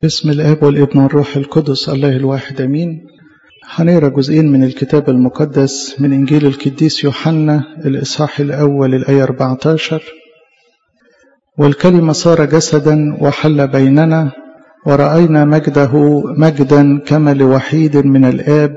بسم الاب والابن والروح القدس الله الواحد امين هنقرا جزئين من الكتاب المقدس من انجيل القديس يوحنا الاصحاح الاول الايه 14 والكلمه صار جسدا وحل بيننا وراينا مجده مجدا كما لوحيد من الاب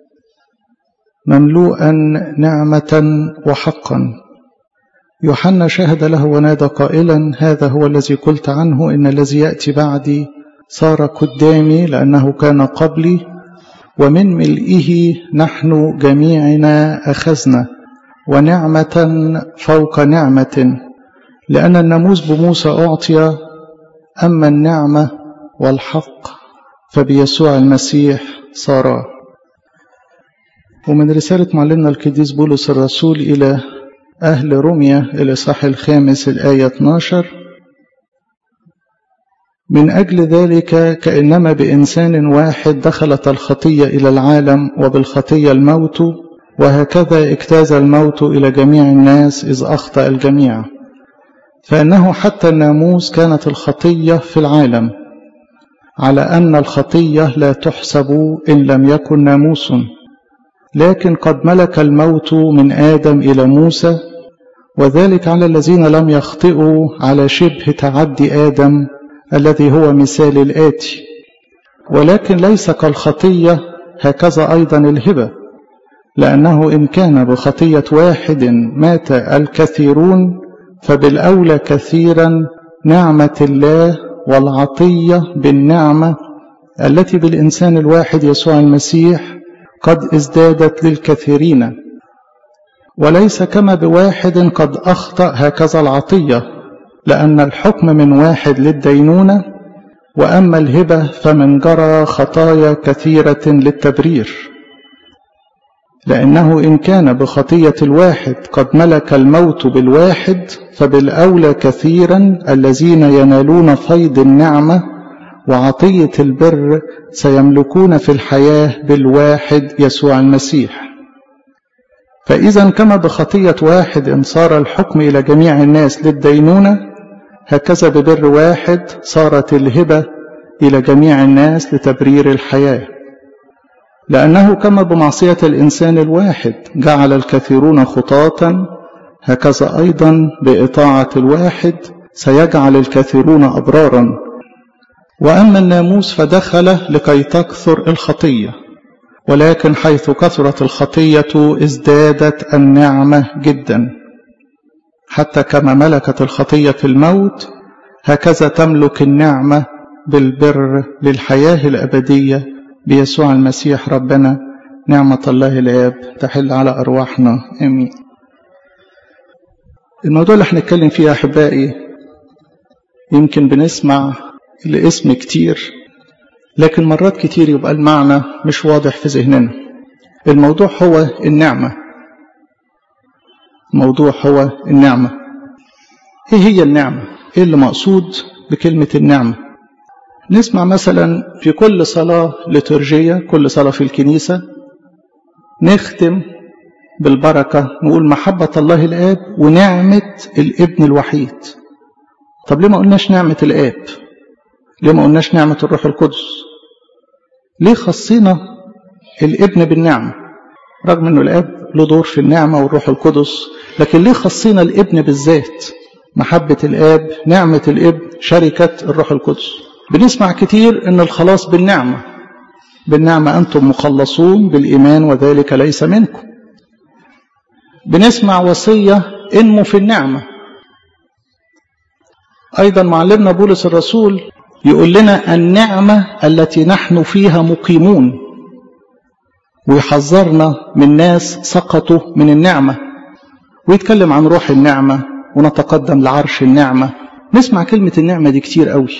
مملوءا نعمه وحقا يوحنا شهد له ونادى قائلا هذا هو الذي قلت عنه ان الذي ياتي بعدي صار قدامي لأنه كان قبلي ومن ملئه نحن جميعنا أخذنا ونعمة فوق نعمة لأن الناموس بموسى أعطي أما النعمة والحق فبيسوع المسيح صارا ومن رسالة معلمنا القديس بولس الرسول إلى أهل روميا الإصحاح الخامس الآية 12 من أجل ذلك كأنما بإنسان واحد دخلت الخطية إلى العالم وبالخطية الموت وهكذا اجتاز الموت إلى جميع الناس إذ أخطأ الجميع فإنه حتى الناموس كانت الخطية في العالم على أن الخطية لا تحسب إن لم يكن ناموس لكن قد ملك الموت من آدم إلى موسى وذلك على الذين لم يخطئوا على شبه تعدي آدم الذي هو مثال الآتي ولكن ليس كالخطية هكذا أيضا الهبة لأنه إن كان بخطية واحد مات الكثيرون فبالأولى كثيرا نعمة الله والعطية بالنعمة التي بالإنسان الواحد يسوع المسيح قد ازدادت للكثيرين وليس كما بواحد قد أخطأ هكذا العطية لأن الحكم من واحد للدينونة وأما الهبة فمن جرى خطايا كثيرة للتبرير لأنه إن كان بخطية الواحد قد ملك الموت بالواحد فبالأولى كثيرا الذين ينالون فيض النعمة وعطية البر سيملكون في الحياة بالواحد يسوع المسيح فإذا كما بخطية واحد صار الحكم إلى جميع الناس للدينونة هكذا ببر واحد صارت الهبة إلى جميع الناس لتبرير الحياة لأنه كما بمعصية الإنسان الواحد جعل الكثيرون خطاة هكذا أيضا بإطاعة الواحد سيجعل الكثيرون أبرارا وأما الناموس فدخل لكي تكثر الخطية ولكن حيث كثرت الخطية ازدادت النعمة جداً حتى كما ملكت الخطية في الموت هكذا تملك النعمة بالبر للحياة الأبدية بيسوع المسيح ربنا نعمة الله الآب تحل على أرواحنا آمين الموضوع اللي هنتكلم فيه يا أحبائي يمكن بنسمع الاسم كتير لكن مرات كتير يبقى المعنى مش واضح في ذهننا الموضوع هو النعمه موضوع هو النعمة ايه هي النعمة ايه اللي مقصود بكلمة النعمة نسمع مثلا في كل صلاة لترجية كل صلاة في الكنيسة نختم بالبركة نقول محبة الله الآب ونعمة الابن الوحيد طب ليه ما قلناش نعمة الآب ليه ما قلناش نعمة الروح القدس ليه خصينا الابن بالنعمة رغم انه الاب له دور في النعمة والروح القدس لكن ليه خصينا الابن بالذات محبة الاب نعمة الابن شركة الروح القدس بنسمع كتير ان الخلاص بالنعمة بالنعمة انتم مخلصون بالايمان وذلك ليس منكم بنسمع وصية انموا في النعمة ايضا معلمنا بولس الرسول يقول لنا النعمة التي نحن فيها مقيمون ويحذرنا من ناس سقطوا من النعمة ويتكلم عن روح النعمة ونتقدم لعرش النعمة نسمع كلمة النعمة دي كتير قوي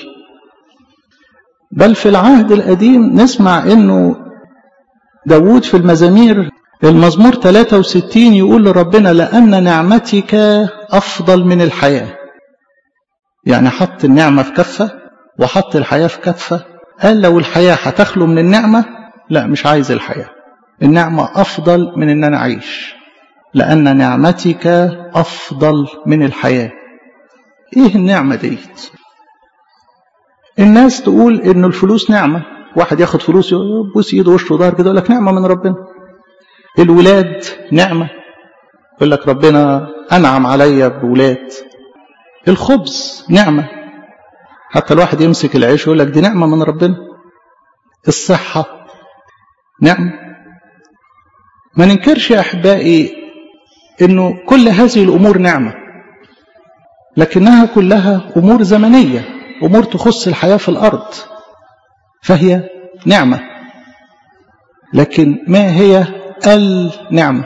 بل في العهد القديم نسمع انه داود في المزامير المزمور 63 يقول لربنا لأن نعمتك أفضل من الحياة يعني حط النعمة في كفة وحط الحياة في كفة قال لو الحياة هتخلو من النعمة لا مش عايز الحياة النعمة أفضل من أن أنا أعيش لأن نعمتك أفضل من الحياة إيه النعمة ديت الناس تقول إنه الفلوس نعمة واحد ياخد فلوس يبوس إيده وشه وظهر كده يقول لك نعمة من ربنا الولاد نعمة يقول لك ربنا أنعم عليا بولاد الخبز نعمة حتى الواحد يمسك العيش ويقول لك دي نعمة من ربنا الصحة نعمة ما ننكرش يا أحبائي أنه كل هذه الأمور نعمة لكنها كلها أمور زمنية أمور تخص الحياة في الأرض فهي نعمة لكن ما هي النعمة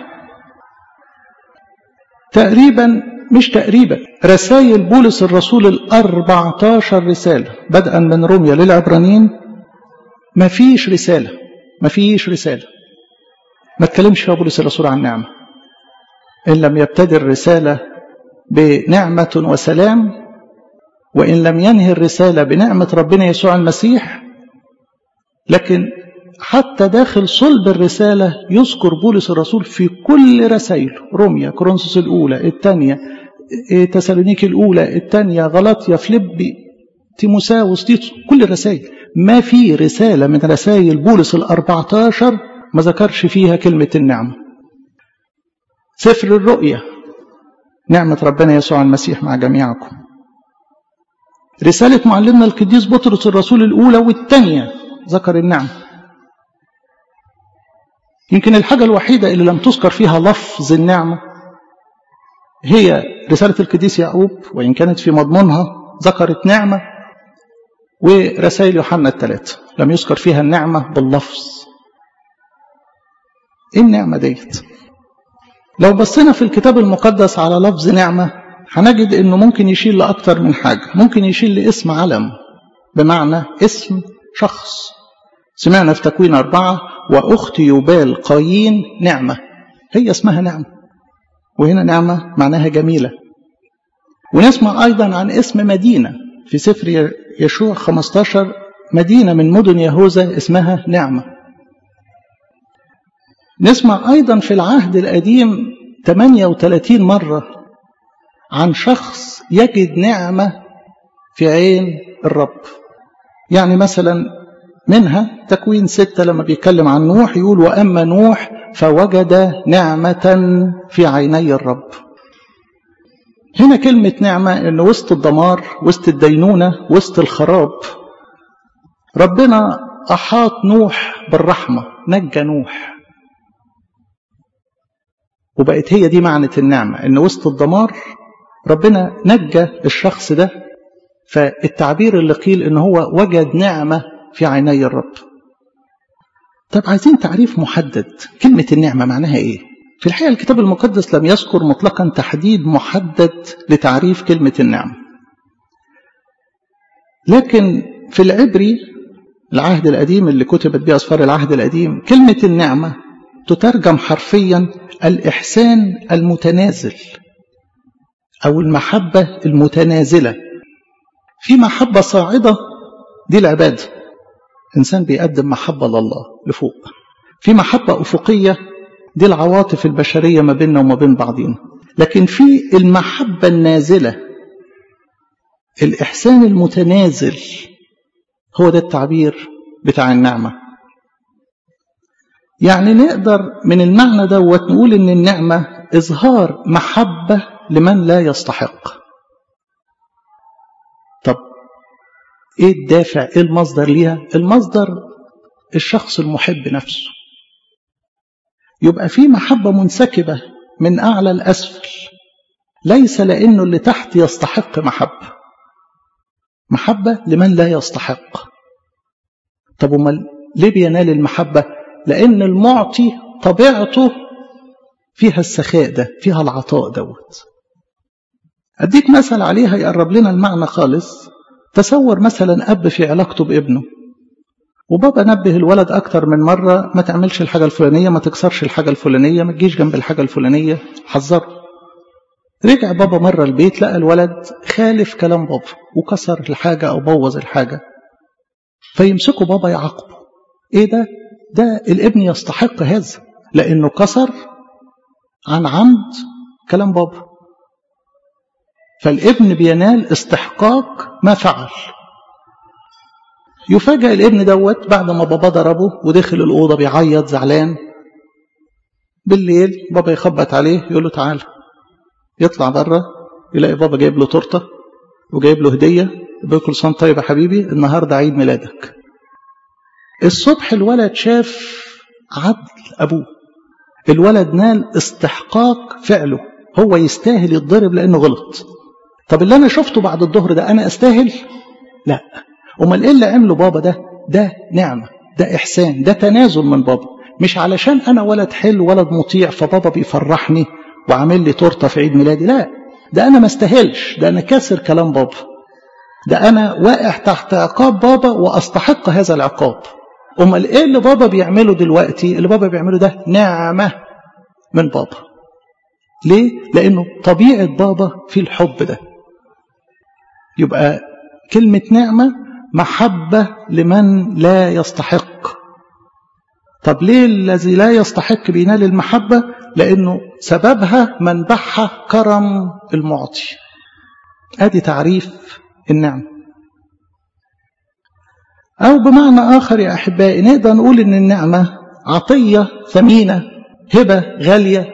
تقريبا مش تقريبا رسائل بولس الرسول الأربعة عشر رسالة بدءا من روميا للعبرانيين ما فيش رسالة ما فيش رسالة ما تكلمش فيها بولس الرسول عن نعمة إن لم يبتدي الرسالة بنعمة وسلام وإن لم ينهي الرسالة بنعمة ربنا يسوع المسيح لكن حتى داخل صلب الرسالة يذكر بولس الرسول في كل رسائله روميا كورنثوس الأولى الثانية تسالونيكي الأولى الثانية غلطيا فليبي تيموساوس تيتو كل الرسائل ما في رسالة من رسائل بولس الأربعة عشر ما ذكرش فيها كلمة النعمة سفر الرؤيا نعمة ربنا يسوع المسيح مع جميعكم رسالة معلمنا القديس بطرس الرسول الأولى والثانية ذكر النعمة يمكن الحاجة الوحيدة اللي لم تذكر فيها لفظ النعمة هي رسالة القديس يعقوب وإن كانت في مضمونها ذكرت نعمة ورسائل يوحنا الثلاثة لم يذكر فيها النعمة باللفظ إيه النعمة ديت لو بصينا في الكتاب المقدس على لفظ نعمة هنجد إنه ممكن يشيل لأكتر من حاجة ممكن يشيل لاسم علم بمعنى اسم شخص سمعنا في تكوين أربعة وأخت يبال قايين نعمة هي اسمها نعمة وهنا نعمة معناها جميلة ونسمع أيضا عن اسم مدينة في سفر يشوع 15 مدينة من مدن يهوذا اسمها نعمة نسمع أيضا في العهد القديم 38 مرة عن شخص يجد نعمة في عين الرب يعني مثلا منها تكوين ستة لما بيتكلم عن نوح يقول وأما نوح فوجد نعمة في عيني الرب هنا كلمة نعمة إن وسط الدمار وسط الدينونة وسط الخراب ربنا أحاط نوح بالرحمة نجى نوح وبقت هي دي معنى النعمة إن وسط الدمار ربنا نجى الشخص ده فالتعبير اللي قيل إن هو وجد نعمة في عيني الرب طب عايزين تعريف محدد كلمة النعمة معناها إيه في الحقيقة الكتاب المقدس لم يذكر مطلقا تحديد محدد لتعريف كلمة النعمة لكن في العبري العهد القديم اللي كتبت به أسفار العهد القديم كلمة النعمة تترجم حرفيا الإحسان المتنازل أو المحبة المتنازلة في محبة صاعدة دي العبادة إنسان بيقدم محبة لله لفوق في محبة أفقية دي العواطف البشرية ما بيننا وما بين بعضنا لكن في المحبة النازلة الإحسان المتنازل هو ده التعبير بتاع النعمة يعني نقدر من المعنى دوت نقول إن النعمة إظهار محبة لمن لا يستحق طب إيه الدافع إيه المصدر ليها المصدر الشخص المحب نفسه يبقى في محبة منسكبة من أعلى لأسفل ليس لأنه اللي تحت يستحق محبة محبة لمن لا يستحق طب امال ليه بينال المحبة لأن المعطي طبيعته فيها السخاء ده فيها العطاء دوت أديك مثل عليها يقرب لنا المعنى خالص تصور مثلا أب في علاقته بابنه وبابا نبه الولد أكتر من مرة ما تعملش الحاجة الفلانية ما تكسرش الحاجة الفلانية ما تجيش جنب الحاجة الفلانية حذره رجع بابا مرة البيت لقى الولد خالف كلام بابا وكسر الحاجة أو بوظ الحاجة فيمسكوا بابا يعاقبه إيه ده؟ ده الابن يستحق هذا لأنه كسر عن عمد كلام بابا فالابن بينال استحقاق ما فعل يفاجأ الابن دوت بعد ما بابا ضربه ودخل الأوضة بيعيط زعلان بالليل بابا يخبط عليه يقول له تعالى يطلع بره يلاقي بابا جايب له تورته وجايب له هديه يقول كل سنه طيب يا حبيبي النهارده عيد ميلادك الصبح الولد شاف عدل ابوه الولد نال استحقاق فعله هو يستاهل يتضرب لانه غلط طب اللي انا شفته بعد الظهر ده انا استاهل لا امال ايه اللي عمله بابا ده ده نعمه ده احسان ده تنازل من بابا مش علشان انا ولد حلو ولد مطيع فبابا بيفرحني وعامل لي تورته في عيد ميلادي لا ده انا ما استاهلش ده انا كاسر كلام بابا ده انا واقع تحت عقاب بابا واستحق هذا العقاب امال ايه اللي بابا بيعمله دلوقتي اللي بابا بيعمله ده نعمه من بابا ليه لانه طبيعه بابا في الحب ده يبقى كلمه نعمه محبه لمن لا يستحق طب ليه الذي لا يستحق بينال المحبة لأنه سببها منبعها كرم المعطي ادي تعريف النعمة أو بمعنى آخر يا أحبائي نقدر نقول إن النعمة عطية ثمينة هبة غالية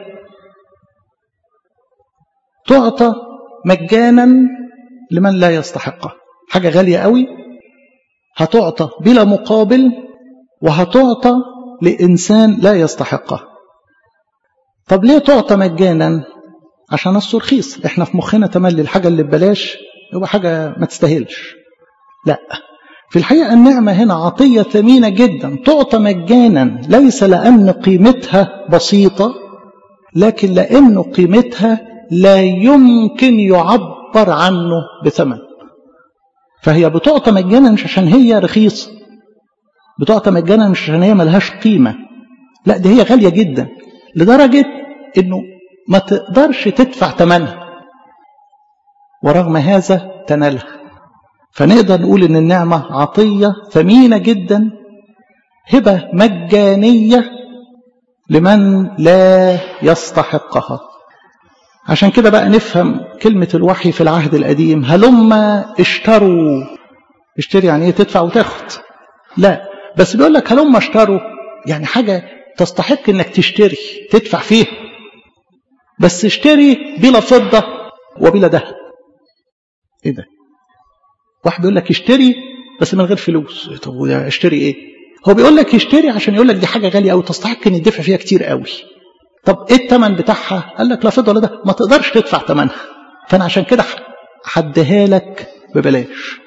تعطى مجانا لمن لا يستحقها حاجة غالية قوي هتعطى بلا مقابل وهتعطى لإنسان لا يستحقها طب ليه تعطى مجانا عشان أصله رخيص احنا في مخنا تملي الحاجة اللي ببلاش يبقى حاجة ما تستاهلش لا في الحقيقة النعمة هنا عطية ثمينة جدا تعطى مجانا ليس لأن قيمتها بسيطة لكن لأن قيمتها لا يمكن يعبر عنه بثمن فهي بتعطى مجانا مش عشان هي رخيصة بتعطى مجانا مش عشان هي ملهاش قيمة لا دي هي غالية جدا لدرجة انه ما تقدرش تدفع ثمنها ورغم هذا تنالها فنقدر نقول ان النعمة عطية ثمينة جدا هبة مجانية لمن لا يستحقها عشان كده بقى نفهم كلمة الوحي في العهد القديم هلما اشتروا اشتري يعني ايه تدفع وتاخد لا بس بيقول لك هلما اشتروا يعني حاجة تستحق انك تشتري تدفع فيها بس اشتري بلا فضة وبلا ذهب ايه ده واحد بيقول لك اشتري بس من غير فلوس طب اشتري ايه هو بيقول لك اشتري عشان يقول لك دي حاجة غالية قوي تستحق ان يدفع فيها كتير قوي طب ايه الثمن بتاعها قال لك لا فضة ولا ده ما تقدرش تدفع ثمنها فانا عشان كده حدها لك ببلاش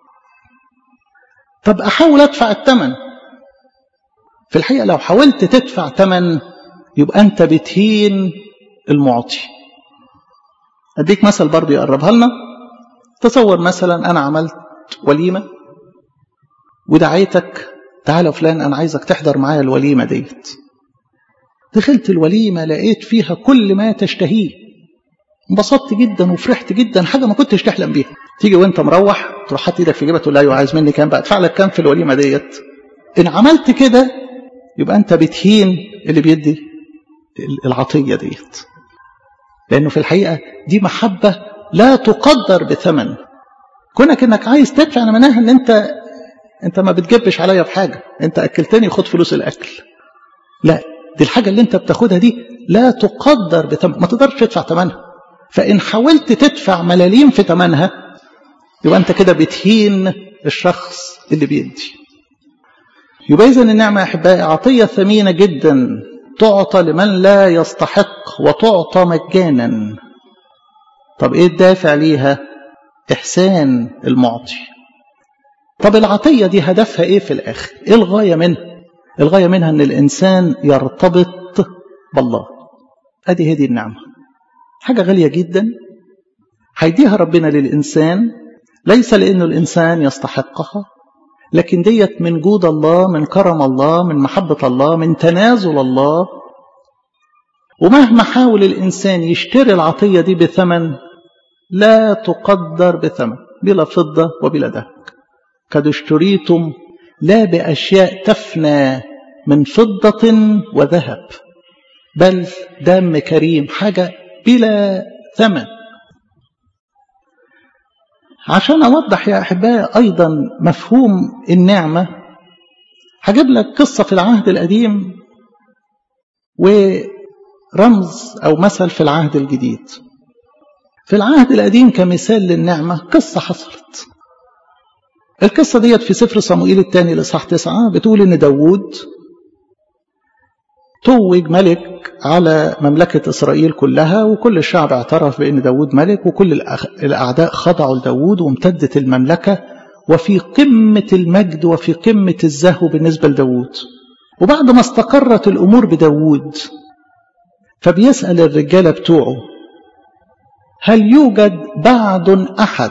طب احاول ادفع الثمن في الحقيقة لو حاولت تدفع ثمن يبقى أنت بتهين المعطي أديك مثل برضه يقربها لنا تصور مثلا أنا عملت وليمة ودعيتك تعالى فلان أنا عايزك تحضر معايا الوليمة ديت دخلت الوليمة لقيت فيها كل ما تشتهيه انبسطت جدا وفرحت جدا حاجة ما كنتش تحلم بيها تيجي وانت مروح تروح حاطط ايدك في جيبك تقول ايوه عايز مني كام بقى ادفع لك كام في الوليمة ديت ان عملت كده يبقى أنت بتهين اللي بيدي العطية ديت لأنه في الحقيقة دي محبة لا تقدر بثمن كونك انك عايز تدفع انا معناها ان انت انت ما بتجبش عليا بحاجه انت اكلتني خد فلوس الاكل لا دي الحاجه اللي انت بتاخدها دي لا تقدر بثمن ما تقدرش تدفع ثمنها فان حاولت تدفع ملاليم في ثمنها يبقى انت كده بتهين الشخص اللي بيدي يبقى إذن النعمة يا أحبائي عطية ثمينة جدا تعطى لمن لا يستحق وتعطى مجانا طب إيه الدافع ليها إحسان المعطي طب العطية دي هدفها إيه في الآخر إيه الغاية منها الغاية منها أن الإنسان يرتبط بالله أدي هذه النعمة حاجة غالية جدا هيديها ربنا للإنسان ليس لأنه الإنسان يستحقها لكن ديت من جود الله من كرم الله من محبة الله من تنازل الله ومهما حاول الإنسان يشتري العطية دي بثمن لا تقدر بثمن بلا فضة وبلا ذهب قد اشتريتم لا بأشياء تفنى من فضة وذهب بل دم كريم حاجة بلا ثمن عشان أوضح يا أحبائي أيضا مفهوم النعمة هجيب لك قصة في العهد القديم ورمز أو مثل في العهد الجديد في العهد القديم كمثال للنعمة قصة حصلت القصة ديت في سفر صموئيل الثاني لصح تسعة بتقول إن داوود توج ملك على مملكة إسرائيل كلها وكل الشعب اعترف بأن داود ملك وكل الأعداء خضعوا لداود وامتدت المملكة وفي قمة المجد وفي قمة الزهو بالنسبة لداود وبعد ما استقرت الأمور بداود فبيسأل الرجالة بتوعه هل يوجد بعد أحد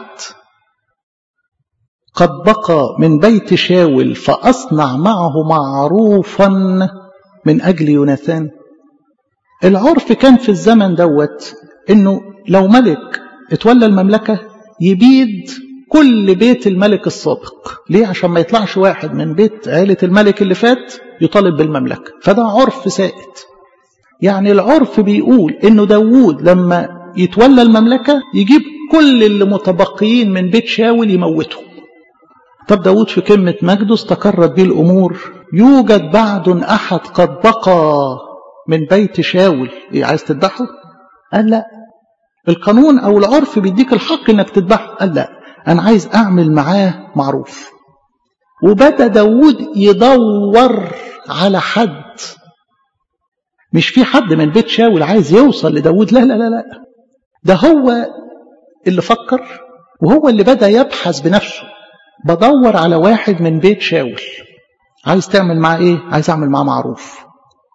قد بقى من بيت شاول فأصنع معه معروفا من أجل يوناثان العرف كان في الزمن دوت انه لو ملك اتولى المملكة يبيد كل بيت الملك السابق ليه عشان ما يطلعش واحد من بيت عيلة الملك اللي فات يطالب بالمملكة فده عرف سائد يعني العرف بيقول انه داوود لما يتولى المملكة يجيب كل اللي متبقيين من بيت شاول يموتهم طب داود في قمة مجده استقرت به الأمور يوجد بعد أحد قد بقى من بيت شاول إيه عايز تذبحه؟ قال لا القانون أو العرف بيديك الحق إنك تذبحه قال لا أنا عايز أعمل معاه معروف وبدأ داود يدور على حد مش في حد من بيت شاول عايز يوصل لداود لا لا لا لا ده هو اللي فكر وهو اللي بدأ يبحث بنفسه بدور على واحد من بيت شاول عايز تعمل معاه ايه عايز اعمل معاه معروف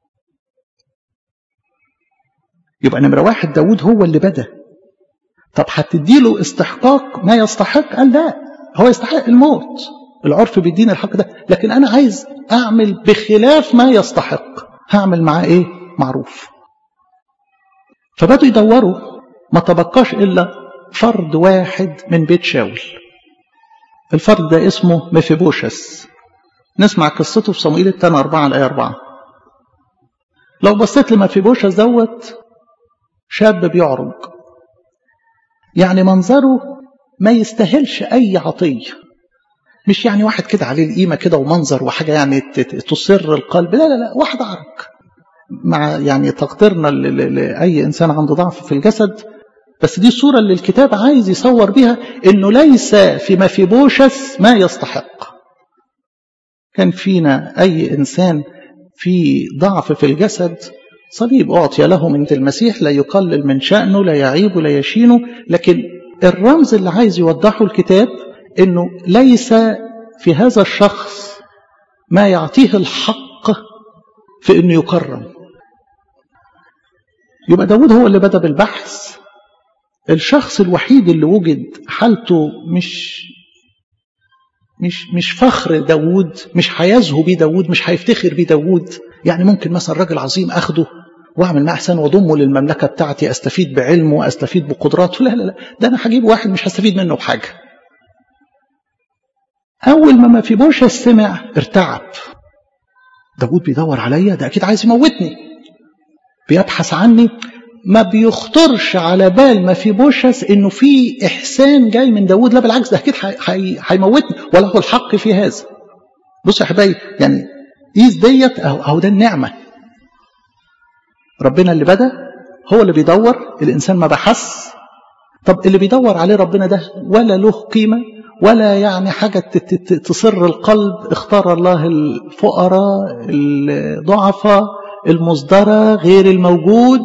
يبقى نمرة واحد داود هو اللي بدأ طب هتديله استحقاق ما يستحق قال لا هو يستحق الموت العرف بيديني الحق ده لكن انا عايز اعمل بخلاف ما يستحق هعمل معاه ايه معروف فبدوا يدوروا ما تبقاش الا فرد واحد من بيت شاول الفرد ده اسمه ميفيبوشس نسمع قصته في صموئيل الثاني أربعة الآية أربعة لو بصيت لميفيبوشس دوت شاب بيعرج يعني منظره ما يستاهلش أي عطية مش يعني واحد كده عليه القيمة كده ومنظر وحاجة يعني تسر القلب لا لا لا واحد عرج مع يعني تقديرنا لأي إنسان عنده ضعف في الجسد بس دي الصورة اللي الكتاب عايز يصور بها انه ليس في مفيبوشس ما يستحق كان فينا اي انسان في ضعف في الجسد صليب اعطي له من المسيح لا يقلل من شأنه لا يعيب لا يشينه لكن الرمز اللي عايز يوضحه الكتاب انه ليس في هذا الشخص ما يعطيه الحق في انه يكرم يبقى داود هو اللي بدأ بالبحث الشخص الوحيد اللي وجد حالته مش مش مش فخر داوود مش هيزهو بيه داوود مش هيفتخر بيه داوود يعني ممكن مثلا راجل عظيم اخده واعمل معاه احسان واضمه للمملكه بتاعتي استفيد بعلمه استفيد بقدراته لا لا لا ده انا هجيب واحد مش هستفيد منه بحاجه اول ما ما في بوشة سمع ارتعب داوود بيدور عليا ده اكيد عايز يموتني بيبحث عني ما بيخطرش على بال ما في بوشس انه في احسان جاي من داود لا بالعكس ده اكيد هيموتني وله الحق في هذا بص يا حبايبي يعني قيس ديت اهو اهو ده النعمه ربنا اللي بدا هو اللي بيدور الانسان ما بحث طب اللي بيدور عليه ربنا ده ولا له قيمه ولا يعني حاجه تصر القلب اختار الله الفقراء الضعفاء المصدره غير الموجود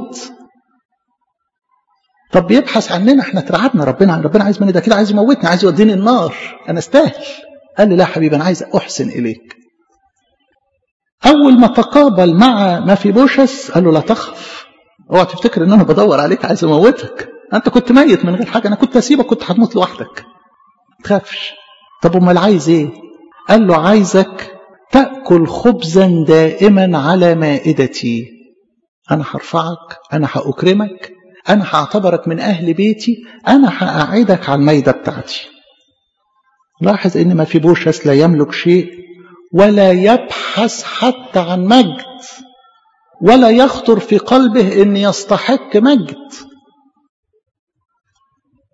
طب بيبحث عننا احنا اترعبنا ربنا ربنا عايز مني ده كده عايز يموتني عايز يوديني النار انا استاهل قال لي لا حبيبي انا عايز احسن اليك اول ما تقابل مع ما في بوشس قال له لا تخف اوعى تفتكر ان انا بدور عليك عايز اموتك انت كنت ميت من غير حاجه انا كنت اسيبك كنت هتموت لوحدك تخافش طب امال عايز ايه قال له عايزك تاكل خبزا دائما على مائدتي انا هرفعك انا هاكرمك أنا هعتبرك من أهل بيتي أنا هقعدك على الميدة بتاعتي لاحظ إن ما في بوشس لا يملك شيء ولا يبحث حتى عن مجد ولا يخطر في قلبه إن يستحق مجد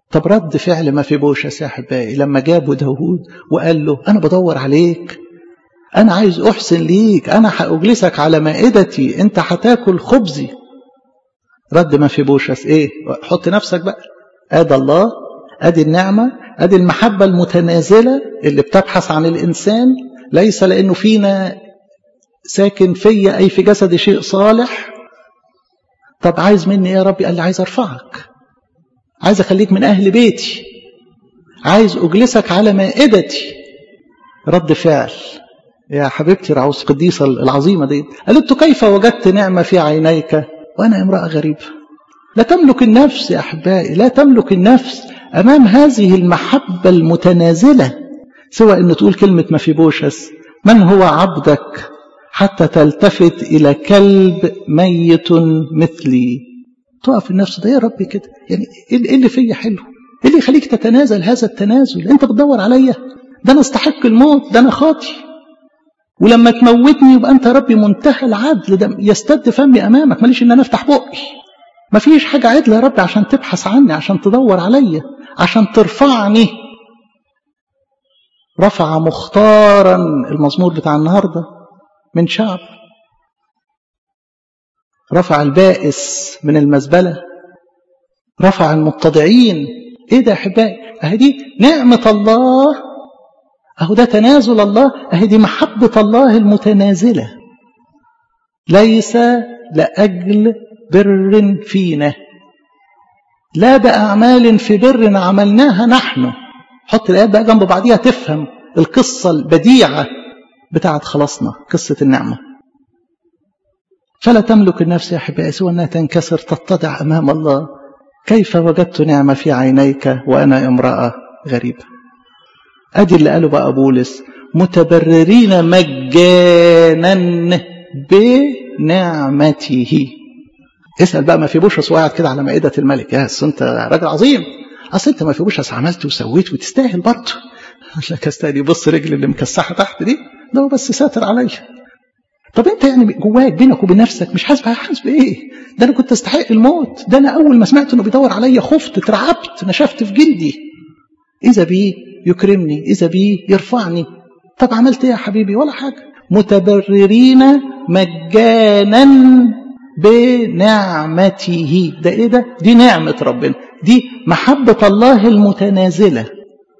طب رد فعل ما في بوشس يا أحبائي لما جابوا داود وقال له أنا بدور عليك أنا عايز أحسن ليك أنا هأجلسك على مائدتي أنت هتاكل خبزي رد ما في بوشس إيه حط نفسك بقى آدي الله آدي النعمة آدي المحبة المتنازلة اللي بتبحث عن الإنسان ليس لأنه فينا ساكن فيا أي في جسدي شيء صالح طب عايز مني إيه يا ربي قال لي عايز أرفعك عايز أخليك من أهل بيتي عايز أجلسك على مائدتي رد فعل يا حبيبتي رعوس القديسة العظيمة دي قالت كيف وجدت نعمة في عينيك وأنا امرأة غريبة لا تملك النفس يا أحبائي لا تملك النفس أمام هذه المحبة المتنازلة سوى أن تقول كلمة ما في بوشس من هو عبدك حتى تلتفت إلى كلب ميت مثلي تقف النفس ده يا ربي كده يعني ايه اللي فيا حلو ايه اللي يخليك تتنازل هذا التنازل انت بتدور عليا ده انا استحق الموت ده انا خاطي ولما تموتني يبقى انت يا ربي منتهى العدل ده يستد فمي امامك ماليش ان انا افتح بقي مفيش حاجة عدلة يا رب عشان تبحث عني عشان تدور عليا عشان ترفعني رفع مختارا المزمور بتاع النهاردة من شعب رفع البائس من المزبلة رفع المتضعين ايه ده يا احبائي اهي دي نعمة الله اهو ده تنازل الله اهي دي محبة الله المتنازلة ليس لأجل بر فينا لا بأعمال في بر عملناها نحن حط الآيات بقى جنب بعضيها تفهم القصة البديعة بتاعت خلاصنا قصة النعمة فلا تملك النفس يا أحبائي سوى أنها تنكسر تتضع أمام الله كيف وجدت نعمة في عينيك وأنا امرأة غريبة أدي اللي قاله بقى بولس متبررين مجانا بنعمته اسأل بقى ما في بوشس وقعد كده على مائدة الملك يا انت راجل عظيم اصل انت ما في بوشس عملت وسويت وتستاهل برضه لك استاهل يبص رجل اللي مكسحه تحت دي ده هو بس ساتر عليا طب انت يعني جواك بينك وبين نفسك مش حاسس حاسس بايه ده انا كنت استحق الموت ده انا اول ما سمعت انه بيدور عليا خفت اترعبت نشفت في جلدي اذا بيه يكرمني اذا بيه يرفعني طب عملت ايه يا حبيبي ولا حاجه متبررين مجانا بنعمته ده ايه ده دي نعمة ربنا دي محبة الله المتنازلة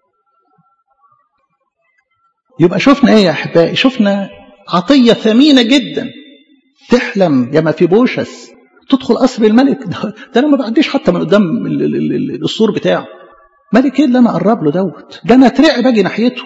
يبقى شفنا ايه يا احبائي شفنا عطية ثمينة جدا تحلم يا ما في بوشس تدخل قصر الملك ده, ده انا ما بعديش حتى من قدام السور بتاعه ملك ايه اللي انا اقرب له دوت ده انا اترعب اجي ناحيته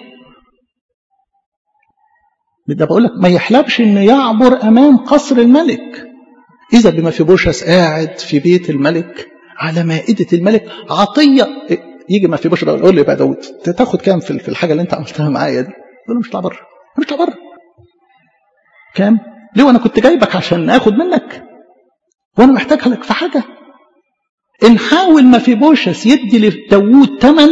ده بقول لك ما يحلمش ان يعبر امام قصر الملك إذا بما في بوشس قاعد في بيت الملك على مائدة الملك عطية يجي ما في بوشس يقول لي بقى داود تاخد كام في الحاجة اللي أنت عملتها معايا دي؟ يقول له مش طلع بره مش طلع بره كام؟ ليه وأنا كنت جايبك عشان آخد منك؟ وأنا محتاج لك في حاجة؟ إن حاول ما في بوشس يدي لداود ثمن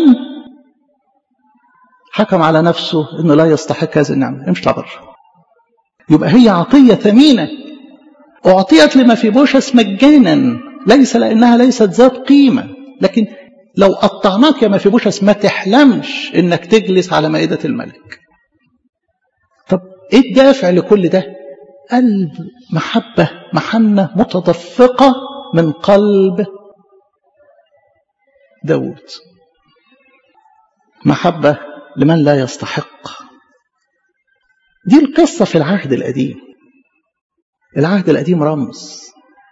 حكم على نفسه إنه لا يستحق هذه النعمة مش طلع بره يبقى هي عطية ثمينة أعطيت لما في بوشس مجانا ليس لأنها ليست ذات قيمة لكن لو قطعناك يا ما في بوشس ما تحلمش إنك تجلس على مائدة الملك طب إيه الدافع لكل ده قلب محبة محنة متدفقة من قلب داود محبة لمن لا يستحق دي القصة في العهد القديم العهد القديم رمز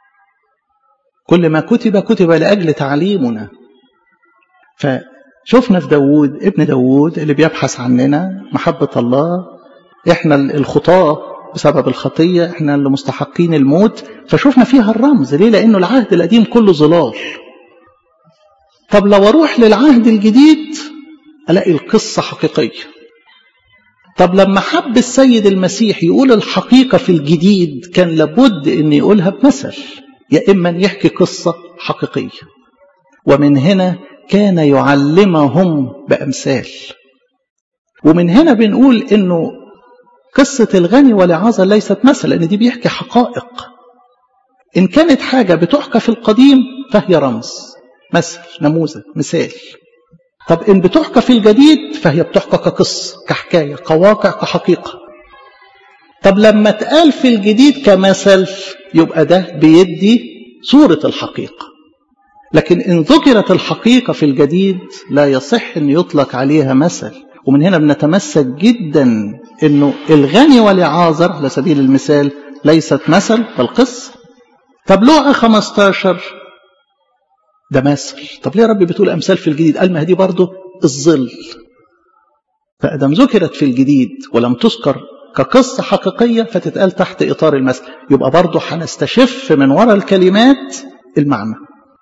كل ما كتب كتب لأجل تعليمنا فشفنا في داود ابن داود اللي بيبحث عننا محبة الله احنا الخطاة بسبب الخطية احنا اللي مستحقين الموت فشفنا فيها الرمز ليه لأنه العهد القديم كله ظلال طب لو أروح للعهد الجديد ألاقي القصة حقيقية طب لما حب السيد المسيح يقول الحقيقة في الجديد كان لابد أن يقولها بمثل يا إما أن يحكي قصة حقيقية ومن هنا كان يعلمهم بأمثال ومن هنا بنقول أنه قصة الغني والعازة ليست مثل لأن دي بيحكي حقائق إن كانت حاجة بتحكى في القديم فهي رمز مثل نموذج مثال طب إن بتحكى في الجديد فهي بتحكى كقصة كحكاية كواقع كحقيقة طب لما اتقال في الجديد كمثل يبقى ده بيدي صورة الحقيقة لكن إن ذكرت الحقيقة في الجديد لا يصح أن يطلق عليها مثل ومن هنا بنتمسك جدا أنه الغني والعازر على سبيل المثال ليست مثل بل قصة طب لوقا 15 ده مثل طب ليه يا رب بتقول أمثال في الجديد قال ما دي برضه الظل فأدم ذكرت في الجديد ولم تذكر كقصة حقيقية فتتقال تحت إطار المثل يبقى برضه هنستشف من وراء الكلمات المعنى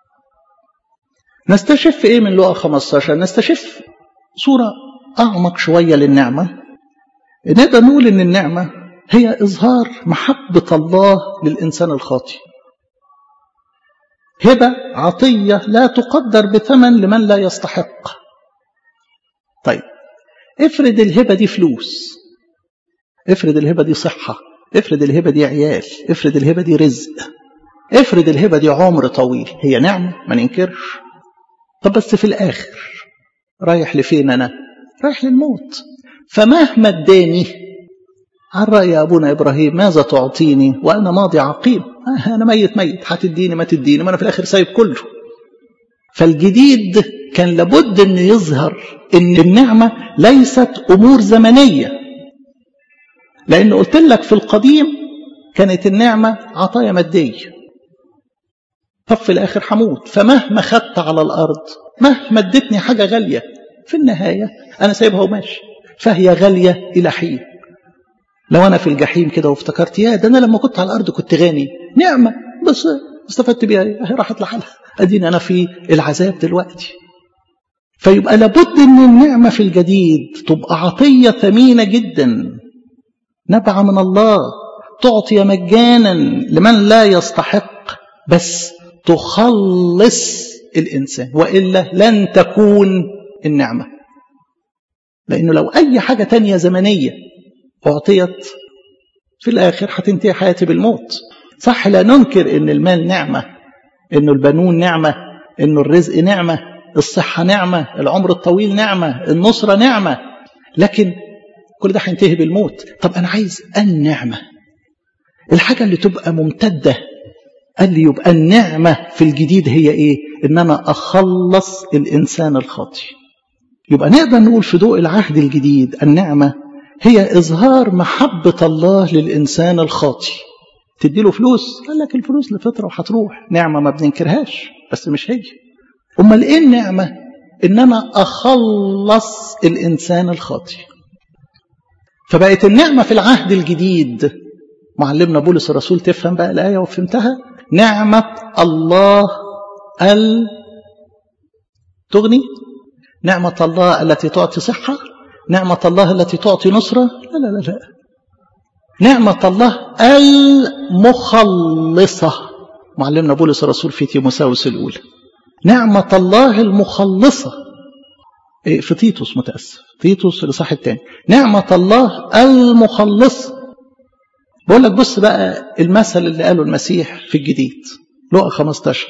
نستشف إيه من لقى 15 نستشف صورة أعمق شوية للنعمة نقدر نقول إن النعمة هي إظهار محبة الله للإنسان الخاطئ هبة عطية لا تقدر بثمن لمن لا يستحق طيب افرض الهبة دي فلوس افرض الهبة دي صحة افرض الهبة دي عيال افرض الهبة دي رزق افرض الهبة دي عمر طويل هي نعمة ما ننكرش طب بس في الآخر رايح لفين أنا رايح للموت فمهما اداني عن رأي أبونا إبراهيم ماذا تعطيني وأنا ماضي عقيم آه أنا ميت ميت هتديني ما تديني ما أنا في الآخر سايب كله فالجديد كان لابد أن يظهر أن النعمة ليست أمور زمنية لأن قلت لك في القديم كانت النعمة عطايا مادية طب في الآخر هموت فمهما خدت على الأرض مهما ادتني حاجة غالية في النهاية أنا سايبها وماشي فهي غالية إلى حين لو أنا في الجحيم كده وافتكرت يا ده أنا لما كنت على الأرض كنت غني نعمة بس استفدت بيها هي راحت لحالها أديني أنا في العذاب دلوقتي فيبقى لابد أن النعمة في الجديد تبقى عطية ثمينة جدا نبع من الله تعطي مجانا لمن لا يستحق بس تخلص الإنسان وإلا لن تكون النعمة لأنه لو أي حاجة تانية زمنية أعطيت في الآخر هتنتهي حياتي بالموت صح لا ننكر أن المال نعمة أنه البنون نعمة أنه الرزق نعمة الصحة نعمة العمر الطويل نعمة النصرة نعمة لكن كل ده هينتهي بالموت طب أنا عايز النعمة الحاجة اللي تبقى ممتدة قال لي يبقى النعمة في الجديد هي إيه إن أنا أخلص الإنسان الخاطئ يبقى نقدر نقول في ضوء العهد الجديد النعمة هي إظهار محبة الله للإنسان الخاطئ تدي له فلوس قال لك الفلوس لفترة وهتروح نعمة ما بننكرهاش بس مش هي أمال إيه النعمة إن أنا أخلص الإنسان الخاطئ فبقت النعمة في العهد الجديد معلمنا بولس الرسول تفهم بقى الآية وفهمتها نعمة الله ال تغني نعمة الله التي تعطي صحة نعمة الله التي تعطي نصرة لا لا لا لا نعمة الله المخلصة معلمنا بولس الرسول في تيموساوس الأولى نعمة الله المخلصة في تيتوس متأسف تيتوس الإصحاح الثاني نعمة الله المخلصة بقول لك بص بقى المثل اللي قاله المسيح في الجديد لقى 15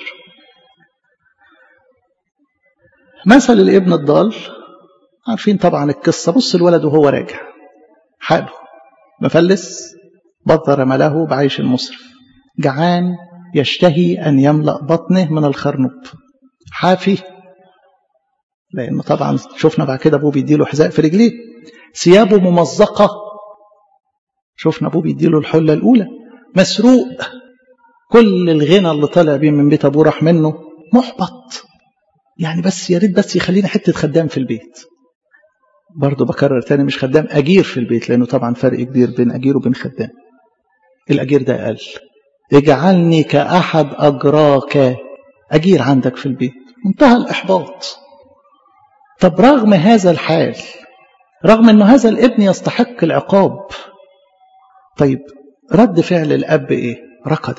مثل الابن الضال عارفين طبعا القصة بص الولد وهو راجع حاله مفلس بضر مله بعيش المصرف جعان يشتهي أن يملأ بطنه من الخرنوب حافي لأنه طبعا شفنا بعد كده أبوه بيديله حذاء في رجليه ثيابه ممزقة شفنا أبوه بيديله الحلة الأولى مسروق كل الغنى اللي طالع بيه من بيت أبوه راح منه محبط يعني بس يا ريت بس يخلينا حتة خدام في البيت برضه بكرر تاني مش خدام أجير في البيت لأنه طبعا فرق كبير بين أجير وبين خدام الأجير ده أقل اجعلني كأحد أجراك أجير عندك في البيت منتهى الإحباط طب رغم هذا الحال رغم أنه هذا الابن يستحق العقاب طيب رد فعل الأب إيه ركض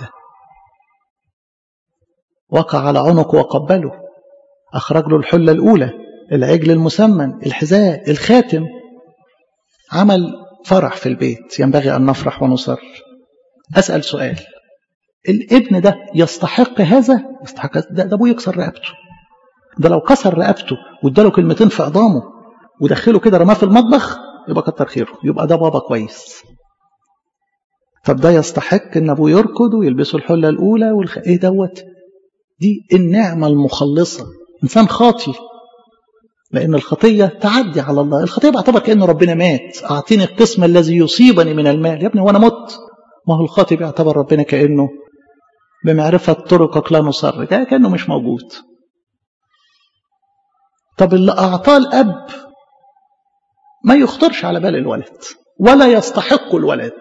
وقع على عنقه وقبله أخرج له الحلة الأولى العجل المسمن الحذاء الخاتم عمل فرح في البيت ينبغي أن نفرح ونصر أسأل سؤال الابن ده يستحق هذا يستحق ده, ده أبوه يكسر رقبته ده لو كسر رقبته واداله كلمتين في عظامه ودخله كده رماه في المطبخ يبقى كتر خيره يبقى ده بابا كويس طب ده يستحق ان ابوه يركض ويلبسه الحله الاولى والخ... ايه دوت دي النعمه المخلصه انسان خاطي لان الخطيه تعدي على الله الخطيه بعتبر كانه ربنا مات اعطيني القسم الذي يصيبني من المال يا ابني وانا مت ما هو الخاطي بيعتبر ربنا كانه بمعرفه طرقك لا نصر كانه مش موجود طب اللي اعطاه الاب ما يخطرش على بال الولد ولا يستحق الولد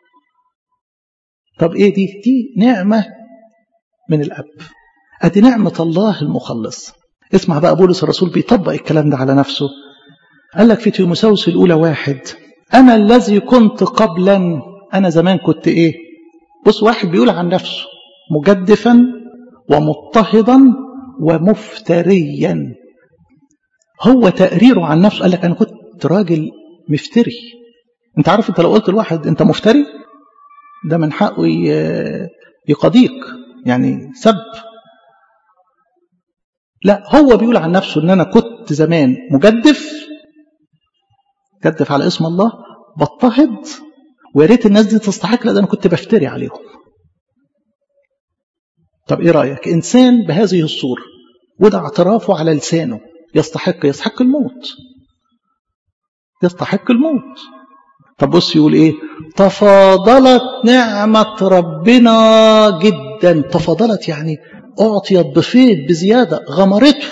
طب ايه دي دي نعمه من الاب ادي نعمه الله المخلص اسمع بقى بولس الرسول بيطبق الكلام ده على نفسه قال لك في تيموساوس الاولى واحد انا الذي كنت قبلا انا زمان كنت ايه بص واحد بيقول عن نفسه مجدفا ومضطهدا ومفتريا هو تقريره عن نفسه قال لك انا كنت راجل مفتري انت عارف انت لو قلت لواحد انت مفتري ده من حقه يقضيك يعني سب لا هو بيقول عن نفسه ان انا كنت زمان مجدف جدف على اسم الله بضطهد ويا ريت الناس دي تستحق لا ده انا كنت بفتري عليهم طب ايه رايك انسان بهذه الصوره وده اعترافه على لسانه يستحق يستحق الموت يستحق الموت طب بص يقول ايه تفاضلت نعمة ربنا جدا تفاضلت يعني اعطيت بفيض بزيادة غمرته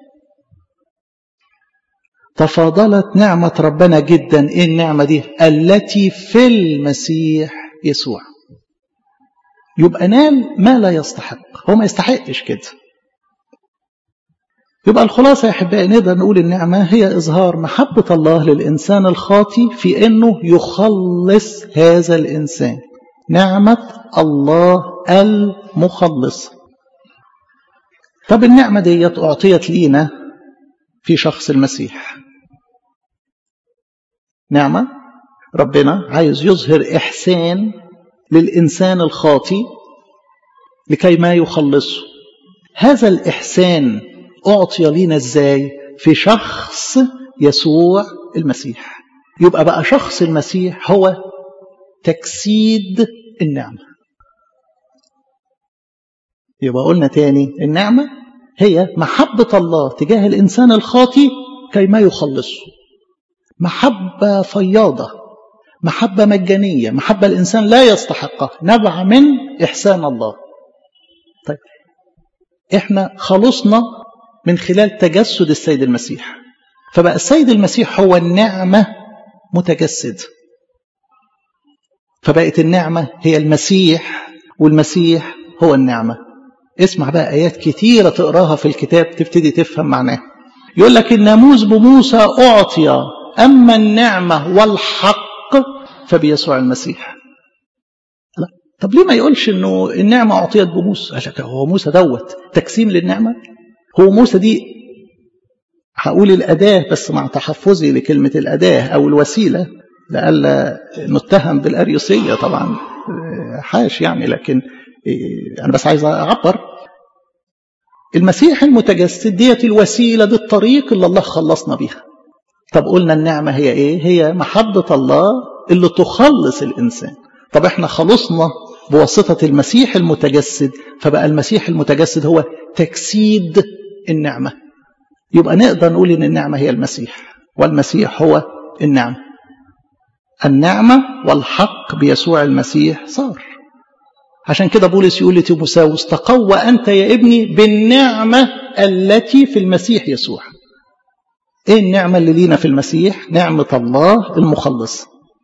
تفاضلت نعمة ربنا جدا ايه النعمة دي التي في المسيح يسوع يبقى نال ما لا يستحق هو ما يستحقش كده يبقى الخلاصة يا أحبائي نقدر نقول النعمة هي إظهار محبة الله للإنسان الخاطي في أنه يخلص هذا الإنسان نعمة الله المخلص طب النعمة دي أعطيت لينا في شخص المسيح نعمة ربنا عايز يظهر إحسان للإنسان الخاطي لكي ما يخلصه هذا الإحسان أعطي لنا إزاي في شخص يسوع المسيح يبقى بقى شخص المسيح هو تجسيد النعمة يبقى قلنا تاني النعمة هي محبة الله تجاه الإنسان الخاطي كي ما يخلصه محبة فياضة محبة مجانية محبة الإنسان لا يستحقها نبع من إحسان الله طيب إحنا خلصنا من خلال تجسد السيد المسيح فبقى السيد المسيح هو النعمة متجسد فبقت النعمة هي المسيح والمسيح هو النعمة اسمع بقى آيات كتيرة تقراها في الكتاب تبتدي تفهم معناها يقول لك الناموس بموسى أعطي أما النعمة والحق فبيسوع المسيح لا طب ليه ما يقولش انه النعمة أعطيت بموسى عشان هو موسى دوت تجسيم للنعمة هو موسى دي هقول الأداة بس مع تحفظي لكلمة الأداة أو الوسيلة لألا نتهم بالأريوسية طبعا حاش يعني لكن أنا بس عايز أعبر المسيح المتجسد ديت الوسيلة دي الطريق اللي الله خلصنا بيها طب قلنا النعمة هي إيه هي محبة الله اللي تخلص الإنسان طب احنا خلصنا بواسطة المسيح المتجسد فبقى المسيح المتجسد هو تجسيد النعمة يبقى نقدر نقول إن النعمة هي المسيح والمسيح هو النعمة النعمة والحق بيسوع المسيح صار عشان كده بولس يقول لتيموساوس تقوى أنت يا ابني بالنعمة التي في المسيح يسوع ايه النعمة اللي لينا في المسيح نعمة الله المخلص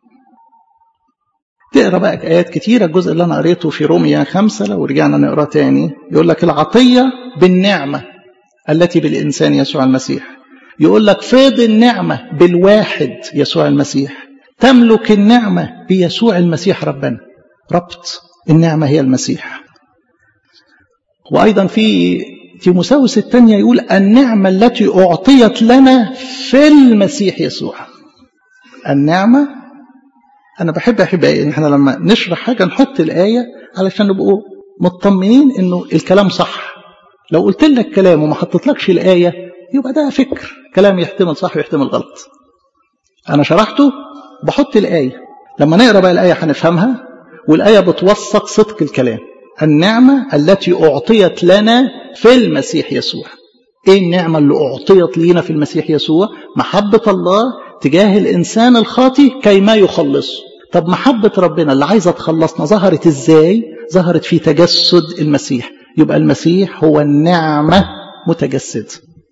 تقرا بقى آيات كتيرة الجزء اللي أنا قريته في روميا خمسة لو رجعنا نقراه تاني يقول لك العطية بالنعمة التي بالإنسان يسوع المسيح يقول لك فيض النعمة بالواحد يسوع المسيح تملك النعمة بيسوع المسيح ربنا ربط النعمة هي المسيح وأيضا في تيموساوس الثانية يقول النعمة التي أعطيت لنا في المسيح يسوع النعمة أنا بحب أحبائي إن إحنا لما نشرح حاجة نحط الآية علشان نبقوا مطمنين إنه الكلام صح لو قلت لك كلام وما حطيتلكش الآية يبقى ده فكر كلام يحتمل صح ويحتمل غلط أنا شرحته بحط الآية لما نقرأ بقى الآية هنفهمها والآية بتوثق صدق الكلام النعمة التي أعطيت لنا في المسيح يسوع إيه النعمة اللي أعطيت لينا في المسيح يسوع محبة الله تجاه الإنسان الخاطي كيما يخلصه طب محبة ربنا اللي عايزة تخلصنا ظهرت إزاي ظهرت في تجسد المسيح يبقى المسيح هو النعمة متجسد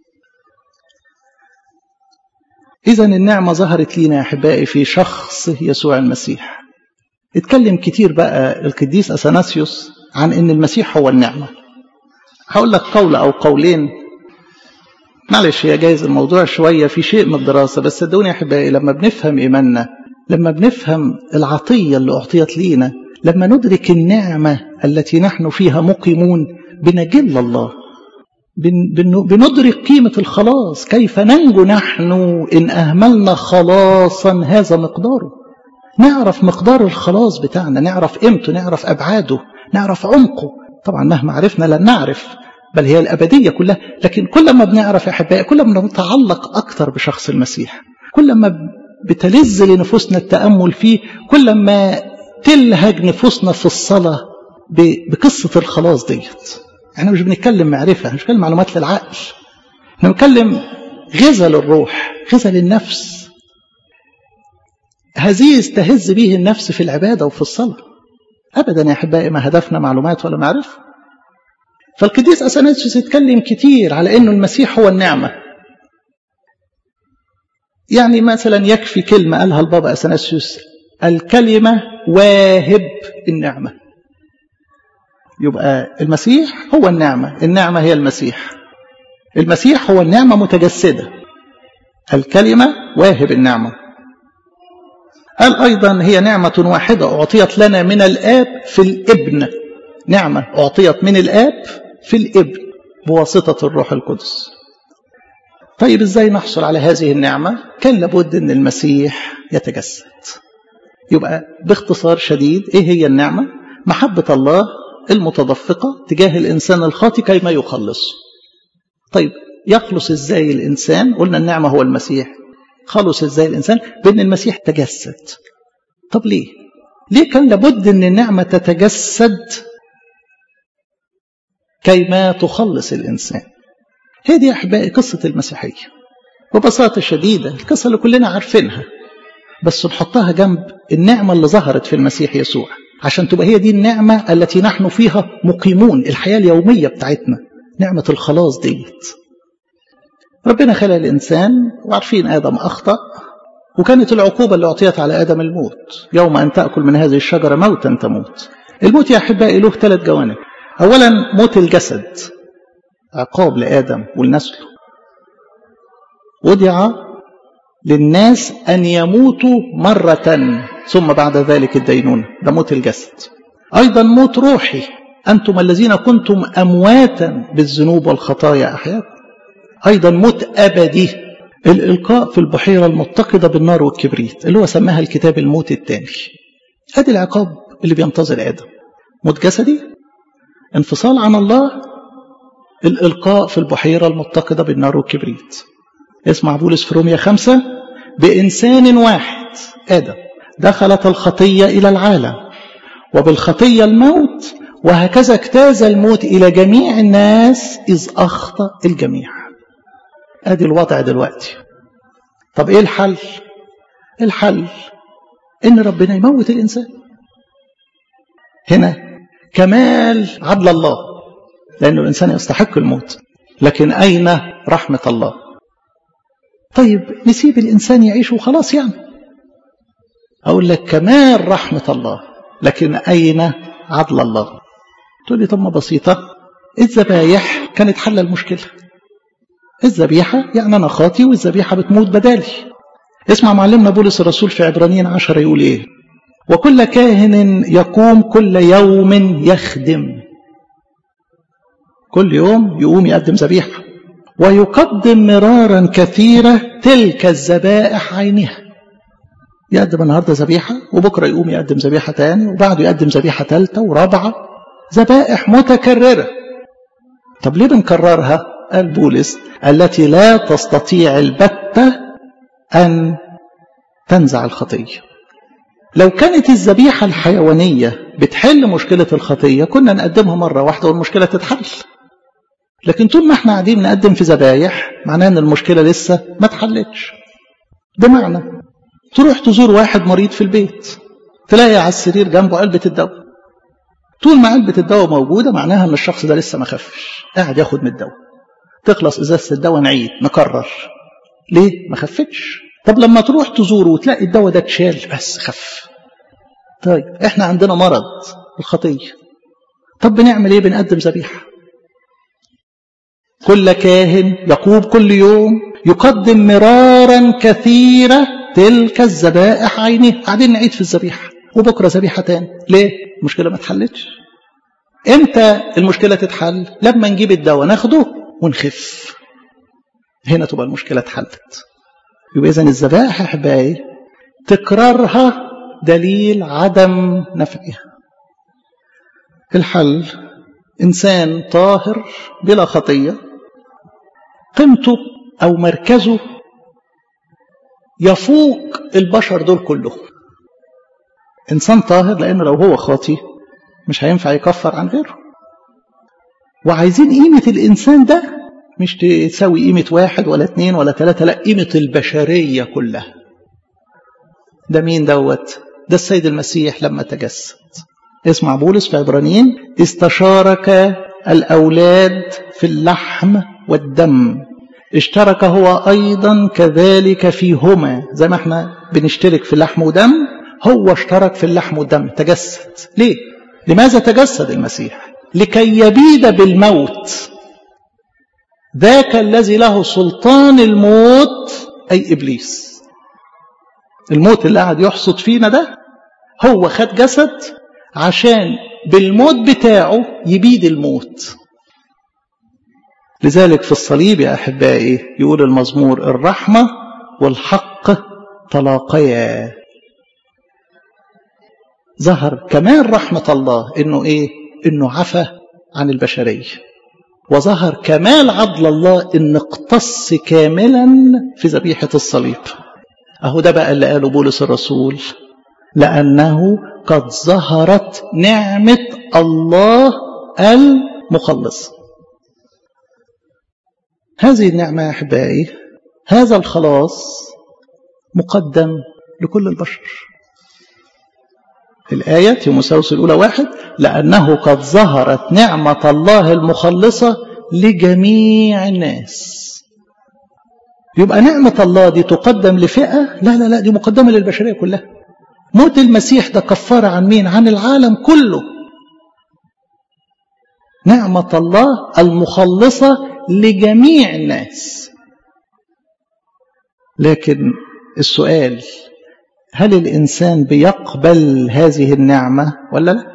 إذا النعمة ظهرت لينا يا أحبائي في شخص يسوع المسيح اتكلم كتير بقى القديس أثناسيوس عن أن المسيح هو النعمة هقول لك قول أو قولين معلش هي جايز الموضوع شوية في شيء من الدراسة بس صدقوني يا أحبائي لما بنفهم إيماننا لما بنفهم العطية اللي أعطيت لينا لما ندرك النعمة التي نحن فيها مقيمون بنجل الله بندرك قيمة الخلاص كيف ننجو نحن إن أهملنا خلاصا هذا مقداره نعرف مقدار الخلاص بتاعنا نعرف قيمته نعرف أبعاده نعرف عمقه طبعا مهما عرفنا لن نعرف بل هي الأبدية كلها لكن كل ما بنعرف يا أحبائي كل ما نتعلق أكثر بشخص المسيح كل ما بتلذ لنفوسنا التأمل فيه كل ما تلهج نفوسنا في الصلاة بقصة الخلاص ديت احنا مش بنتكلم معرفة مش بنتكلم معلومات للعقل احنا بنتكلم غذاء للروح غذاء للنفس هذه يستهز به النفس في العبادة وفي الصلاة أبدا يا أحبائي ما هدفنا معلومات ولا معرفة فالقديس أثناسيوس يتكلم كتير على أنه المسيح هو النعمة يعني مثلا يكفي كلمة قالها البابا أثناسيوس الكلمة واهب النعمة يبقى المسيح هو النعمة النعمة هي المسيح المسيح هو النعمة متجسدة الكلمة واهب النعمة قال أيضا هي نعمة واحدة أعطيت لنا من الآب في الابن نعمة أعطيت من الآب في الابن بواسطة الروح القدس طيب ازاي نحصل على هذه النعمة كان لابد ان المسيح يتجسد يبقى باختصار شديد ايه هي النعمة محبة الله المتدفقة تجاه الإنسان الخاطئ كيما يخلصه طيب يخلص ازاي الإنسان قلنا النعمة هو المسيح خلص ازاي الإنسان بأن المسيح تجسد طب ليه ليه كان لابد أن النعمة تتجسد كيما تخلص الإنسان هي دي أحبائي قصة المسيحية ببساطة شديدة القصة اللي كلنا عارفينها بس نحطها جنب النعمة اللي ظهرت في المسيح يسوع عشان تبقى هي دي النعمة التي نحن فيها مقيمون الحياة اليومية بتاعتنا نعمة الخلاص ديت ربنا خلق الإنسان وعارفين آدم أخطأ وكانت العقوبة اللي أعطيت على آدم الموت يوم أن تأكل من هذه الشجرة موتا تموت الموت يا أحبائي له ثلاث جوانب أولا موت الجسد عقاب لآدم ولنسله وضع للناس أن يموتوا مرة ثم بعد ذلك الدينونة ده موت الجسد أيضا موت روحي أنتم الذين كنتم أمواتا بالذنوب والخطايا أحياكم أيضا موت أبدي الإلقاء في البحيرة المتقدة بالنار والكبريت اللي هو سماها الكتاب الموت الثاني هذا العقاب اللي بينتظر آدم موت جسدي انفصال عن الله الإلقاء في البحيرة المتقدة بالنار والكبريت اسمع بولس في رومية خمسة بإنسان واحد آدم دخلت الخطية إلى العالم وبالخطية الموت وهكذا اجتاز الموت إلى جميع الناس إذ أخطأ الجميع أدي الوضع دلوقتي طب إيه الحل الحل إن ربنا يموت الإنسان هنا كمال عدل الله لأن الإنسان يستحق الموت لكن أين رحمة الله طيب نسيب الإنسان يعيش وخلاص يعني أقول لك كمال رحمة الله لكن أين عدل الله تقول لي طب ما بسيطة الذبايح كانت حل المشكلة الذبيحة يعني أنا خاطي والذبيحة بتموت بدالي اسمع معلمنا بولس الرسول في عبرانيين عشرة يقول إيه وكل كاهن يقوم كل يوم يخدم كل يوم يقوم يقدم ذبيحة ويقدم مرارا كثيرة تلك الذبائح عينها يقدم النهاردة ذبيحة وبكرة يقوم يقدم ذبيحة تاني وبعده يقدم ذبيحة ثالثة ورابعة ذبائح متكررة طب ليه بنكررها قال بولس التي لا تستطيع البتة أن تنزع الخطية لو كانت الذبيحة الحيوانية بتحل مشكلة الخطية كنا نقدمها مرة واحدة والمشكلة تتحل لكن طول ما احنا قاعدين نقدم في ذبايح معناه ان المشكلة لسه ما اتحلتش بمعنى تروح تزور واحد مريض في البيت تلاقي على السرير جنبه علبة الدواء طول ما علبة الدواء موجودة معناها ان الشخص ده لسه ما خفش قاعد ياخد من الدواء تخلص ازازة الدواء نعيد نكرر ليه ما خفتش طب لما تروح تزوره وتلاقي الدواء ده اتشال بس خف طيب احنا عندنا مرض الخطية طب بنعمل ايه بنقدم ذبيحة كل كاهن يقوم كل يوم يقدم مرارا كثيرة تلك الذبائح عينيه قاعدين نعيد في الذبيحة وبكرة ذبيحة تاني ليه المشكلة ما اتحلتش امتى المشكلة تتحل لما نجيب الدواء ناخده ونخف هنا تبقى المشكلة اتحلت يبقى إذن الذبائح يا أحبائي تكرارها دليل عدم نفعها الحل إنسان طاهر بلا خطية قيمته أو مركزه يفوق البشر دول كلهم إنسان طاهر لأن لو هو خاطي مش هينفع يكفر عن غيره وعايزين قيمة الإنسان ده مش تساوي قيمة واحد ولا اتنين ولا تلاتة لا قيمة البشرية كلها ده مين دوت ده السيد المسيح لما تجسد اسمع بولس في عبرانيين استشارك الأولاد في اللحم والدم اشترك هو أيضا كذلك فيهما زي ما احنا بنشترك في اللحم ودم هو اشترك في اللحم والدم تجسد ليه؟ لماذا تجسد المسيح؟ لكي يبيد بالموت ذاك الذي له سلطان الموت أي إبليس الموت اللي قاعد يحصد فينا ده هو خد جسد عشان بالموت بتاعه يبيد الموت لذلك في الصليب يا أحبائي يقول المزمور الرحمة والحق تلاقيا ظهر كمان رحمة الله إنه إيه إنه عفى عن البشرية وظهر كمال عدل الله إن اقتص كاملا في ذبيحة الصليب أهو ده بقى اللي قاله بولس الرسول لأنه قد ظهرت نعمة الله المخلص هذه النعمة يا أحبائي هذا الخلاص مقدم لكل البشر الآية تيموساوس الأولى واحد لأنه قد ظهرت نعمة الله المخلصة لجميع الناس يبقى نعمة الله دي تقدم لفئة لا لا لا دي مقدمة للبشرية كلها موت المسيح ده كفارة عن مين عن العالم كله نعمة الله المخلصة لجميع الناس لكن السؤال هل الإنسان بيقبل هذه النعمة ولا لا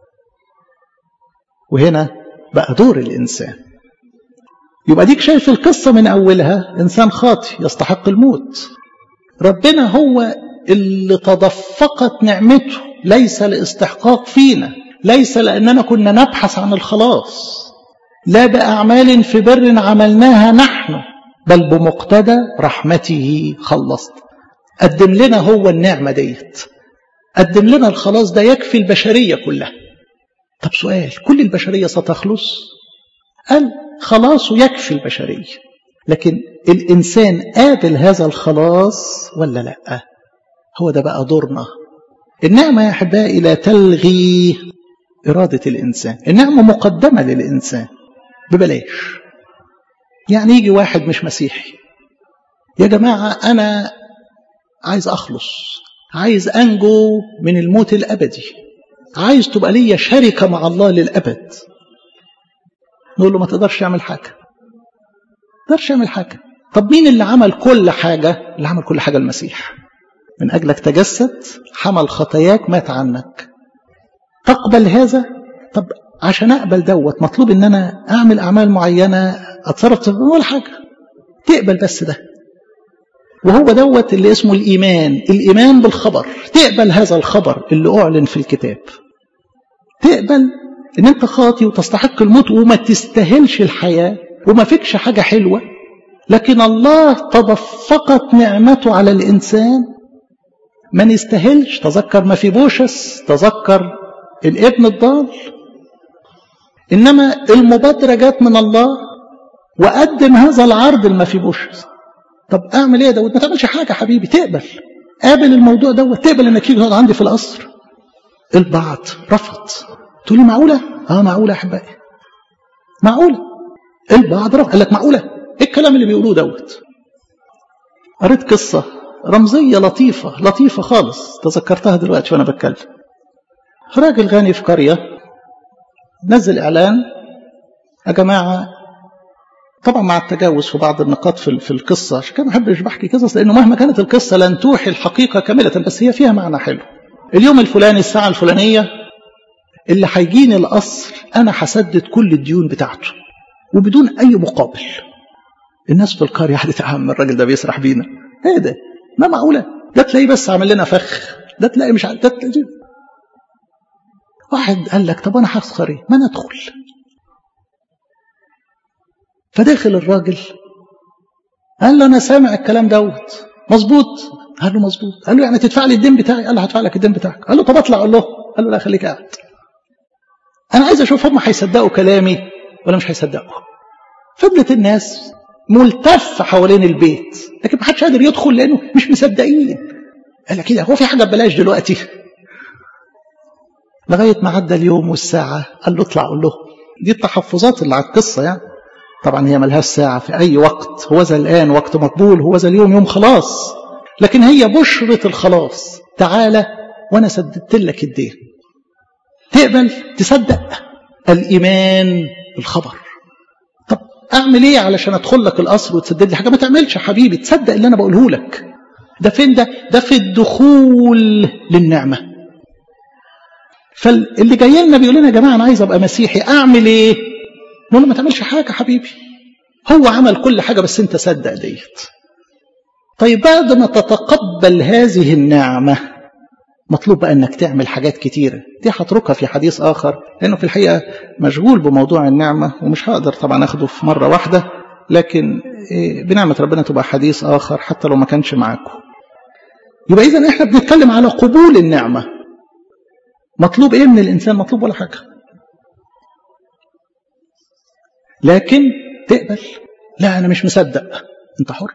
وهنا بقى دور الإنسان يبقى ديك شايف القصة من أولها إنسان خاطي يستحق الموت ربنا هو اللي تدفقت نعمته ليس لاستحقاق فينا ليس لأننا كنا نبحث عن الخلاص لا بأعمال في بر عملناها نحن بل بمقتضى رحمته خلصت قدم لنا هو النعمة ديت قدم لنا الخلاص ده يكفي البشرية كلها طب سؤال كل البشرية ستخلص قال خلاصه يكفي البشرية لكن الإنسان قابل هذا الخلاص ولا لا هو ده بقى دورنا النعمة يا أحبائي لا تلغي إرادة الإنسان النعمة مقدمة للإنسان ببلاش يعني يجي واحد مش مسيحي يا جماعة أنا عايز أخلص عايز أنجو من الموت الأبدي عايز تبقى ليا شركة مع الله للأبد نقول له ما تقدرش تعمل حاجة تقدرش تعمل حاجة طب مين اللي عمل كل حاجة اللي عمل كل حاجة المسيح من أجلك تجسد حمل خطاياك مات عنك تقبل هذا طب عشان أقبل دوت مطلوب إن أنا أعمل أعمال معينة أتصرف ولا حاجة تقبل بس ده وهو دوت اللي اسمه الإيمان الإيمان بالخبر تقبل هذا الخبر اللي أعلن في الكتاب تقبل ان انت خاطي وتستحق الموت وما تستاهلش الحياة وما فيكش حاجة حلوة لكن الله تدفقت نعمته على الإنسان ما نستاهلش تذكر ما في بوشس تذكر الابن الضال إنما المبادرة جت من الله وقدم هذا العرض لما في بوشس طب أعمل إيه يا داود ما تعملش حاجة حبيبي تقبل قابل الموضوع دوت تقبل إنك تيجي تقعد عندي في القصر البعض رفض تقول لي معقولة؟ اه معقولة يا أحبائي معقولة البعض رفض قال لك معقولة ايه الكلام اللي بيقولوه دوت قريت قصة رمزية لطيفة لطيفة خالص تذكرتها دلوقتي وأنا بتكلم راجل غني في قرية نزل إعلان يا جماعة طبعا مع التجاوز في بعض النقاط في في القصة عشان كده ما بحبش بحكي قصص لأنه مهما كانت القصة لن توحي الحقيقة كاملة بس هي فيها معنى حلو اليوم الفلاني الساعة الفلانية اللي هيجيني القصر أنا هسدد كل الديون بتاعته وبدون أي مقابل الناس في القرية قعدت عم الراجل ده بيسرح بينا ايه ده ما معقولة ده تلاقيه بس عامل لنا فخ ده تلاقي مش عارف ده تلاقي واحد قال لك طب انا هخسر ايه ما ندخل فداخل الراجل قال له انا سامع الكلام دوت مظبوط قال له مظبوط قال له يعني تدفع لي الدين بتاعي قال له هدفع لك الدين بتاعك قال له طب اطلع قول له قال له لا خليك قاعد انا عايز اشوف هم هيصدقوا كلامي ولا مش هيصدقوا فضلت الناس ملتف حوالين البيت لكن ما حدش قادر يدخل لانه مش مصدقين قال كده هو في حاجه ببلاش دلوقتي لغايه ما عدى اليوم والساعه قال له اطلع قول له دي التحفظات اللي على القصه يعني طبعا هي ملهاش ساعه في اي وقت هو ذا الان وقت مقبول هو ذا اليوم يوم خلاص لكن هي بشرة الخلاص تعالى وانا سددت لك الدين تقبل تصدق الايمان الخبر طب اعمل ايه علشان ادخل لك القصر وتسدد لي حاجه ما تعملش يا حبيبي تصدق اللي انا بقوله لك ده فين ده ده في الدخول للنعمه فاللي جاي لنا بيقول لنا يا جماعه انا عايز ابقى مسيحي اعمل ايه نقول له ما تعملش حاجه حبيبي هو عمل كل حاجه بس انت صدق ديت طيب بعد ما تتقبل هذه النعمه مطلوب بقى انك تعمل حاجات كتيرة دي هتركها في حديث اخر لانه في الحقيقة مشغول بموضوع النعمة ومش هقدر طبعا اخده في مرة واحدة لكن بنعمة ربنا تبقى حديث اخر حتى لو ما كانش معاكم يبقى اذا احنا بنتكلم على قبول النعمة مطلوب ايه من الانسان مطلوب ولا حاجة لكن تقبل لا انا مش مصدق انت حر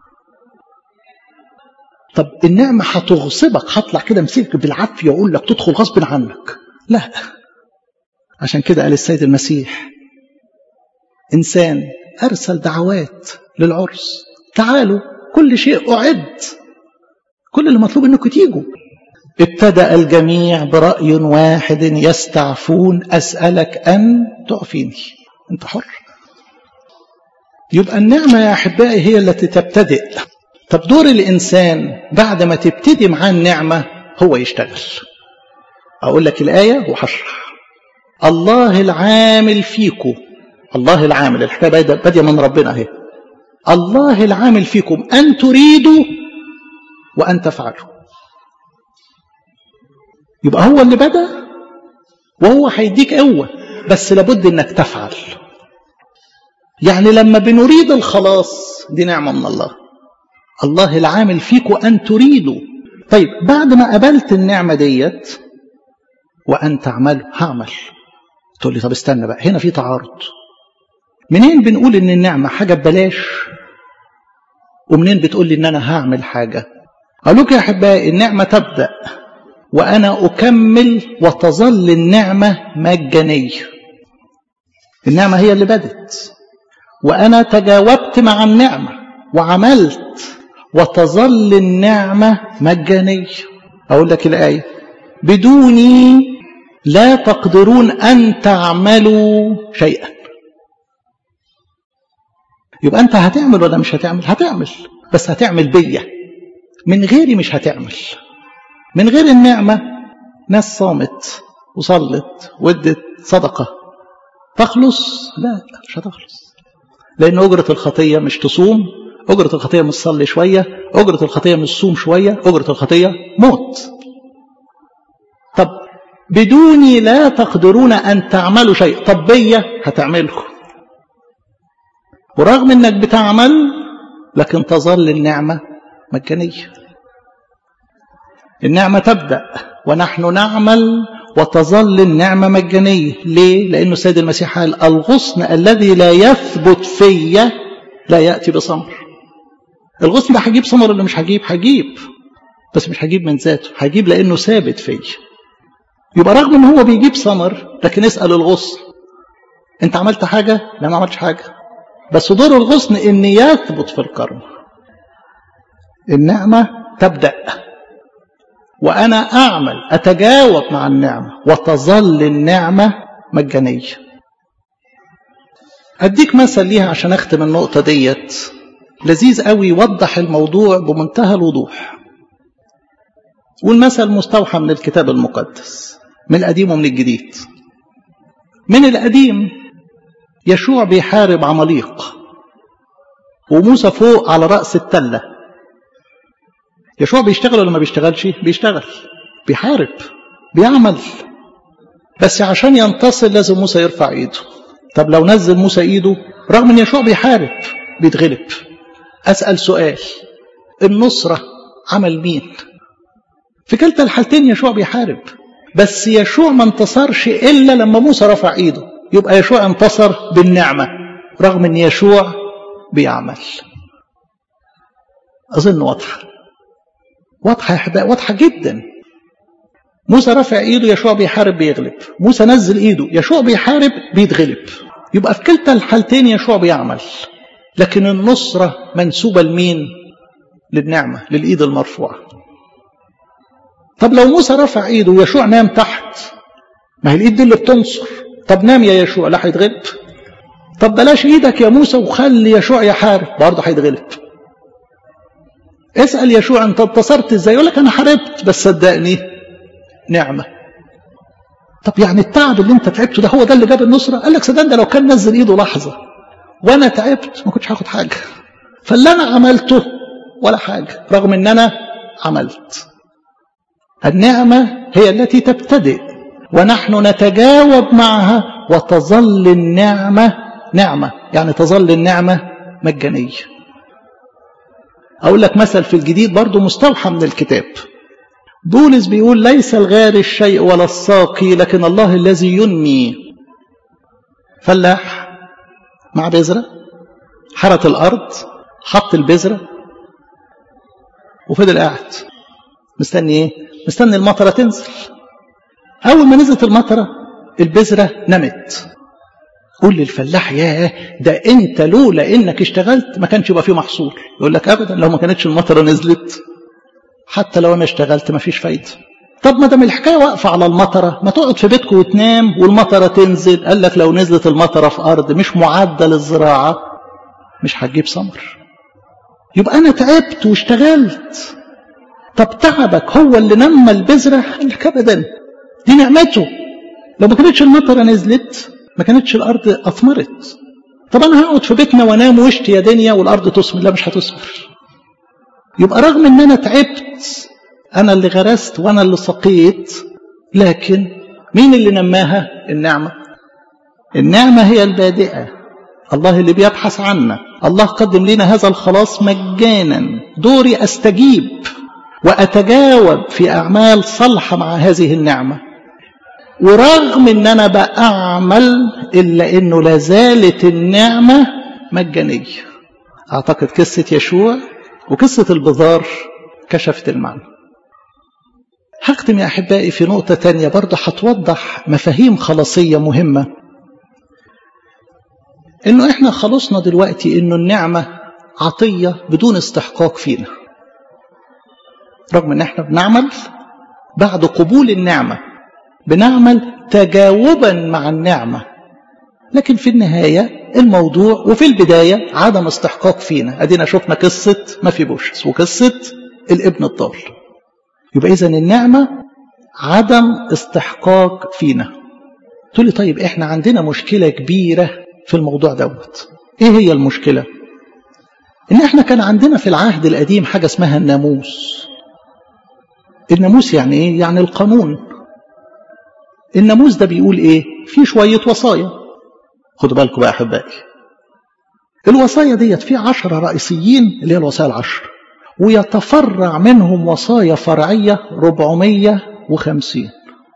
طب النعمة هتغصبك هطلع كده امسكك بالعافية واقول لك تدخل غصب عنك لا عشان كده قال السيد المسيح إنسان أرسل دعوات للعرس تعالوا كل شيء أعد كل اللي مطلوب انكم تيجوا ابتدأ الجميع برأي واحد يستعفون أسألك أن تعفيني أنت حر يبقى النعمة يا أحبائي هي التي تبتدئ طب دور الإنسان بعد ما تبتدي معاه النعمة هو يشتغل أقول لك الآية وهشرح الله العامل فيكم الله العامل الحكاية بادية من ربنا اهي الله العامل فيكم أن تريدوا وأن تفعلوا يبقى هو اللي بدأ وهو هيديك قوة بس لابد انك تفعل يعني لما بنريد الخلاص دي نعمة من الله الله العامل فيكم أن تريدوا طيب بعد ما قبلت النعمة ديت وأن تعملوا هعمل تقول لي طب استنى بقى هنا في تعارض منين بنقول ان النعمة حاجة ببلاش ومنين بتقول لي ان انا هعمل حاجة اقول لك يا احبائي النعمة تبدأ وانا اكمل وتظل النعمة مجانية النعمة هي اللي بدت وانا تجاوبت مع النعمة وعملت وتظل النعمة مجانية اقول لك الايه بدوني لا تقدرون ان تعملوا شيئا يبقى انت هتعمل ولا مش هتعمل هتعمل بس هتعمل بيا من غيري مش هتعمل من غير النعمة ناس صامت وصلت وادت صدقة تخلص لا مش هتخلص لأن أجرة الخطية مش تصوم أجرة الخطية مش تصلي شوية أجرة الخطية مش تصوم شوية أجرة الخطية موت طب بدوني لا تقدرون أن تعملوا شيء طب بيا هتعمله ورغم أنك بتعمل لكن تظل النعمة مجانية النعمة تبدأ ونحن نعمل وتظل النعمة مجانية ليه؟ لأنه السيد المسيح قال الغصن الذي لا يثبت فيا لا يأتي بثمر الغصن ده هجيب ثمر اللي مش هجيب هجيب بس مش هجيب من ذاته هجيب لأنه ثابت فيا يبقى رغم ان هو بيجيب ثمر لكن اسأل الغصن انت عملت حاجة لا ما عملتش حاجة بس دور الغصن ان يثبت في الكرم النعمة تبدأ وأنا أعمل أتجاوب مع النعمة وتظل النعمة مجانية أديك مثل ليها عشان أختم النقطة ديت لذيذ قوي يوضح الموضوع بمنتهى الوضوح والمثل مستوحى من الكتاب المقدس من القديم ومن الجديد من القديم يشوع بيحارب عماليق وموسى فوق على رأس التلة يشوع بيشتغل ولا ما بيشتغلش بيشتغل بيحارب بيعمل بس عشان ينتصر لازم موسى يرفع ايده طب لو نزل موسى ايده رغم ان يشوع بيحارب بيتغلب اسال سؤال النصره عمل مين في كلتا الحالتين يشوع بيحارب بس يشوع ما انتصرش الا لما موسى رفع ايده يبقى يشوع انتصر بالنعمه رغم ان يشوع بيعمل اظن واضحه واضحه يا احبائي واضحه جدا موسى رفع ايده يشوع بيحارب بيغلب موسى نزل ايده يشوع بيحارب بيتغلب يبقى في كلتا الحالتين يشوع بيعمل لكن النصرة منسوبة لمين للنعمة للإيد المرفوعة طب لو موسى رفع ايده ويشوع نام تحت ما هي الإيد دي اللي بتنصر طب نام يا يشوع لا هيتغلب طب بلاش ايدك يا موسى وخلي يشوع يحارب برضه هيتغلب اسأل يشوع انت انتصرت ازاي يقول لك انا حاربت بس صدقني نعمة طب يعني التعب اللي انت تعبته ده هو ده اللي جاب النصرة قال لك صدقني ده لو كان نزل ايده لحظة وانا تعبت ما كنتش هاخد حاجة فاللي انا عملته ولا حاجة رغم ان انا عملت النعمة هي التي تبتدئ ونحن نتجاوب معها وتظل النعمة نعمة يعني تظل النعمة مجانية أقول لك مثل في الجديد برضو مستوحى من الكتاب بولس بيقول ليس الغار الشيء ولا الساقي لكن الله الذي ينمي فلاح مع بذرة حرت الأرض حط البذرة وفضل قاعد مستني ايه مستني المطرة تنزل أول ما نزلت المطرة البذرة نمت قول للفلاح ياه ده انت لولا انك اشتغلت ما كانش يبقى فيه محصول يقول لك ابدا لو ما كانتش المطره نزلت حتى لو انا اشتغلت ما فيش فايده طب ما دام الحكايه واقفه على المطره ما تقعد في بيتك وتنام والمطره تنزل قال لك لو نزلت المطره في ارض مش معده للزراعه مش هتجيب ثمر يبقى انا تعبت واشتغلت طب تعبك هو اللي نمى البذره قال لك ابدا دي نعمته لو ما كانتش المطره نزلت ما كانتش الارض اثمرت طب انا هقعد في بيتنا وانام واشتي يا دنيا والارض تثمر لا مش هتثمر يبقى رغم ان انا تعبت انا اللي غرست وانا اللي سقيت لكن مين اللي نماها النعمه النعمه هي البادئه الله اللي بيبحث عنا الله قدم لنا هذا الخلاص مجانا دوري استجيب واتجاوب في اعمال صالحه مع هذه النعمه ورغم ان انا بعمل الا انه لازالت النعمه مجانيه اعتقد قصه يشوع وقصه البذار كشفت المعنى هختم يا احبائي في نقطه تانية برضه هتوضح مفاهيم خلاصيه مهمه انه احنا خلصنا دلوقتي انه النعمه عطيه بدون استحقاق فينا رغم ان احنا بنعمل بعد قبول النعمه بنعمل تجاوبا مع النعمة لكن في النهاية الموضوع وفي البداية عدم استحقاق فينا أدينا شفنا قصة ما في بوشس وقصة الابن الضال يبقى إذا النعمة عدم استحقاق فينا تقول لي طيب إحنا عندنا مشكلة كبيرة في الموضوع دوت إيه هي المشكلة إن إحنا كان عندنا في العهد القديم حاجة اسمها الناموس الناموس يعني إيه يعني القانون الناموس ده بيقول ايه في شوية وصايا خدوا بالكم بقى احبائي الوصايا ديت في عشرة رئيسيين اللي هي الوصايا العشر ويتفرع منهم وصايا فرعية 450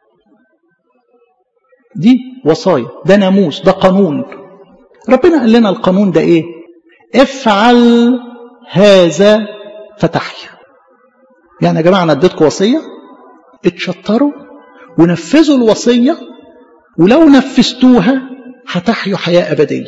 دي وصايا ده ناموس ده قانون ربنا قال لنا القانون ده ايه افعل هذا فتحيا يعني يا جماعه انا اديتكم وصيه اتشطروا ونفذوا الوصيه ولو نفذتوها هتحيوا حياه ابديه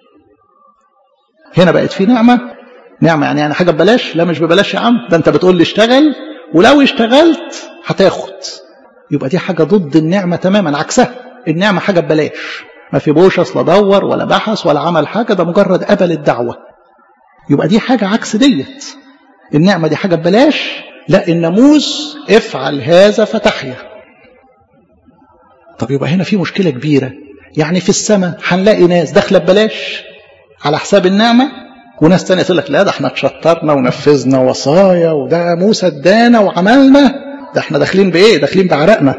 هنا بقت في نعمه نعمه يعني يعني حاجه ببلاش لا مش ببلاش يا عم ده انت بتقول لي اشتغل ولو اشتغلت هتاخد يبقى دي حاجه ضد النعمه تماما عكسها النعمه حاجه ببلاش ما في بوش اصلا دور ولا بحث ولا عمل حاجه ده مجرد قبل الدعوه يبقى دي حاجه عكس ديت النعمه دي حاجه ببلاش لا الناموس افعل هذا فتحيا طب يبقى هنا في مشكله كبيره يعني في السماء هنلاقي ناس داخله ببلاش على حساب النعمه وناس تانية تقول لك لا ده احنا اتشطرنا ونفذنا وصايا وده موسى ادانا وعملنا ده احنا داخلين بايه داخلين بعرقنا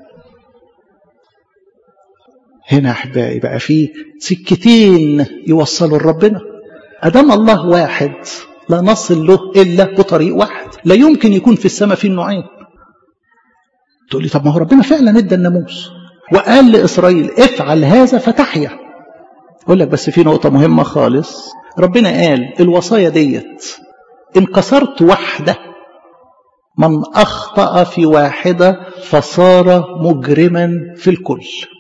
هنا احبائي بقى في سكتين يوصلوا لربنا ادام الله واحد لا نصل له الا بطريق واحد لا يمكن يكون في السماء في النوعين تقول لي طب ما هو ربنا فعلا ادى الناموس وقال لاسرائيل افعل هذا فتحيا اقول لك بس في نقطه مهمه خالص ربنا قال الوصايا ديت ان كسرت واحده من اخطا في واحده فصار مجرما في الكل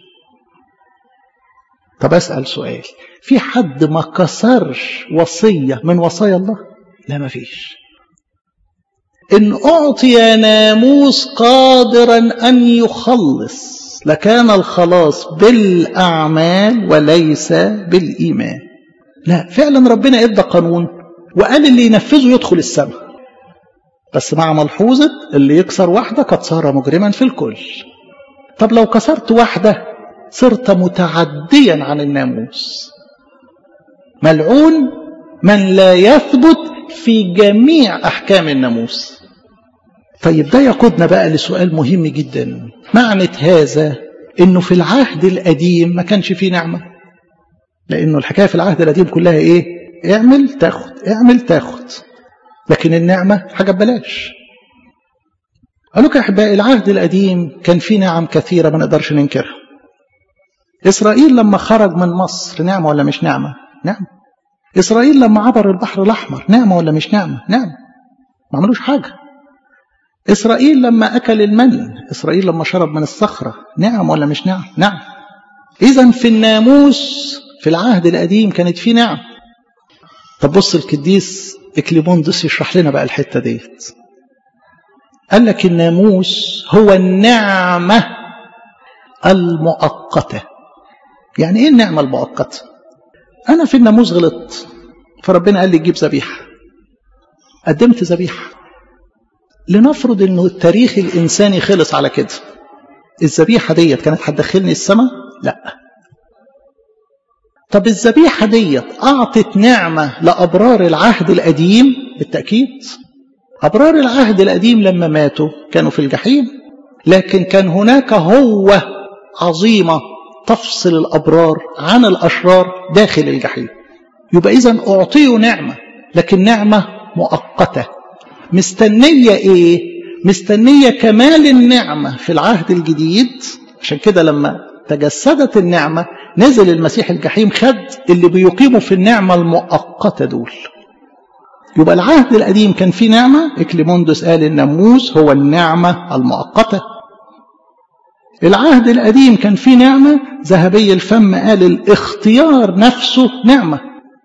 طب اسال سؤال في حد ما كسرش وصيه من وصايا الله لا ما فيش ان اعطي ناموس قادرا ان يخلص لكان الخلاص بالاعمال وليس بالايمان لا فعلا ربنا ادى قانون وقال اللي ينفذه يدخل السماء بس مع ملحوظه اللي يكسر واحده قد صار مجرما في الكل طب لو كسرت واحده صرت متعديا عن الناموس ملعون من لا يثبت في جميع احكام الناموس طيب ده يقودنا بقى لسؤال مهم جدا معنى هذا انه في العهد القديم ما كانش فيه نعمه لانه الحكايه في العهد القديم كلها ايه اعمل تاخد اعمل تاخد لكن النعمه حاجه ببلاش قالوا يا احبائي العهد القديم كان فيه نعم كثيره ما نقدرش ننكرها إسرائيل لما خرج من مصر نعمة ولا مش نعمة؟ نعمة. إسرائيل لما عبر البحر الأحمر نعمة ولا مش نعمة؟ نعمة. ما عملوش حاجة. إسرائيل لما أكل المن، إسرائيل لما شرب من الصخرة نعم ولا مش نعم؟ نعم. إذا في الناموس في العهد القديم كانت في نعم. طب بص القديس إكليموندس يشرح لنا بقى الحتة ديت. قال لك الناموس هو النعمة المؤقته يعني ايه النعمه المؤقته انا في الناموس غلطت فربنا قال لي جيب ذبيحه قدمت ذبيحه لنفرض انه التاريخ الانساني خلص على كده الذبيحه ديت كانت هتدخلني السماء لا طب الذبيحه ديت اعطت نعمه لابرار العهد القديم بالتاكيد ابرار العهد القديم لما ماتوا كانوا في الجحيم لكن كان هناك هو عظيمه تفصل الأبرار عن الأشرار داخل الجحيم يبقى إذا أعطيه نعمة لكن نعمة مؤقتة مستنية إيه؟ مستنية كمال النعمة في العهد الجديد عشان كده لما تجسدت النعمة نزل المسيح الجحيم خد اللي بيقيموا في النعمة المؤقتة دول يبقى العهد القديم كان فيه نعمة إكليموندوس قال الناموس هو النعمة المؤقتة العهد القديم كان فيه نعمة ذهبي الفم قال الاختيار نفسه نعمة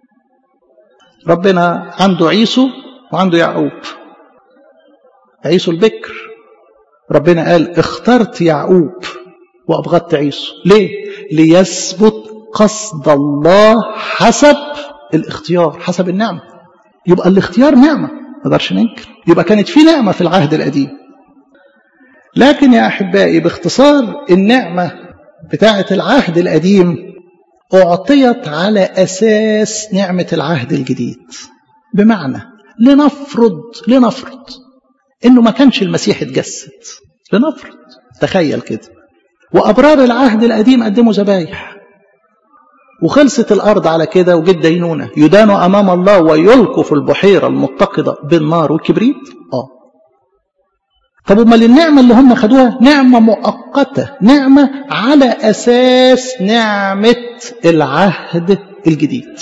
ربنا عنده عيسو وعنده يعقوب عيسو البكر ربنا قال اخترت يعقوب وأبغضت عيسو ليه؟ ليثبت قصد الله حسب الاختيار حسب النعمة يبقى الاختيار نعمة ما نقدرش ننكر يبقى كانت في نعمة في العهد القديم لكن يا أحبائي باختصار النعمة بتاعة العهد القديم أعطيت على أساس نعمة العهد الجديد بمعنى لنفرض لنفرض إنه ما كانش المسيح اتجسد لنفرض تخيل كده وأبرار العهد القديم قدموا ذبايح وخلصت الأرض على كده وجد دينونة يدانوا أمام الله ويلقوا في البحيرة المتقدة بالنار والكبريت آه طب امال النعمة اللي هم خدوها نعمة مؤقتة نعمة على أساس نعمة العهد الجديد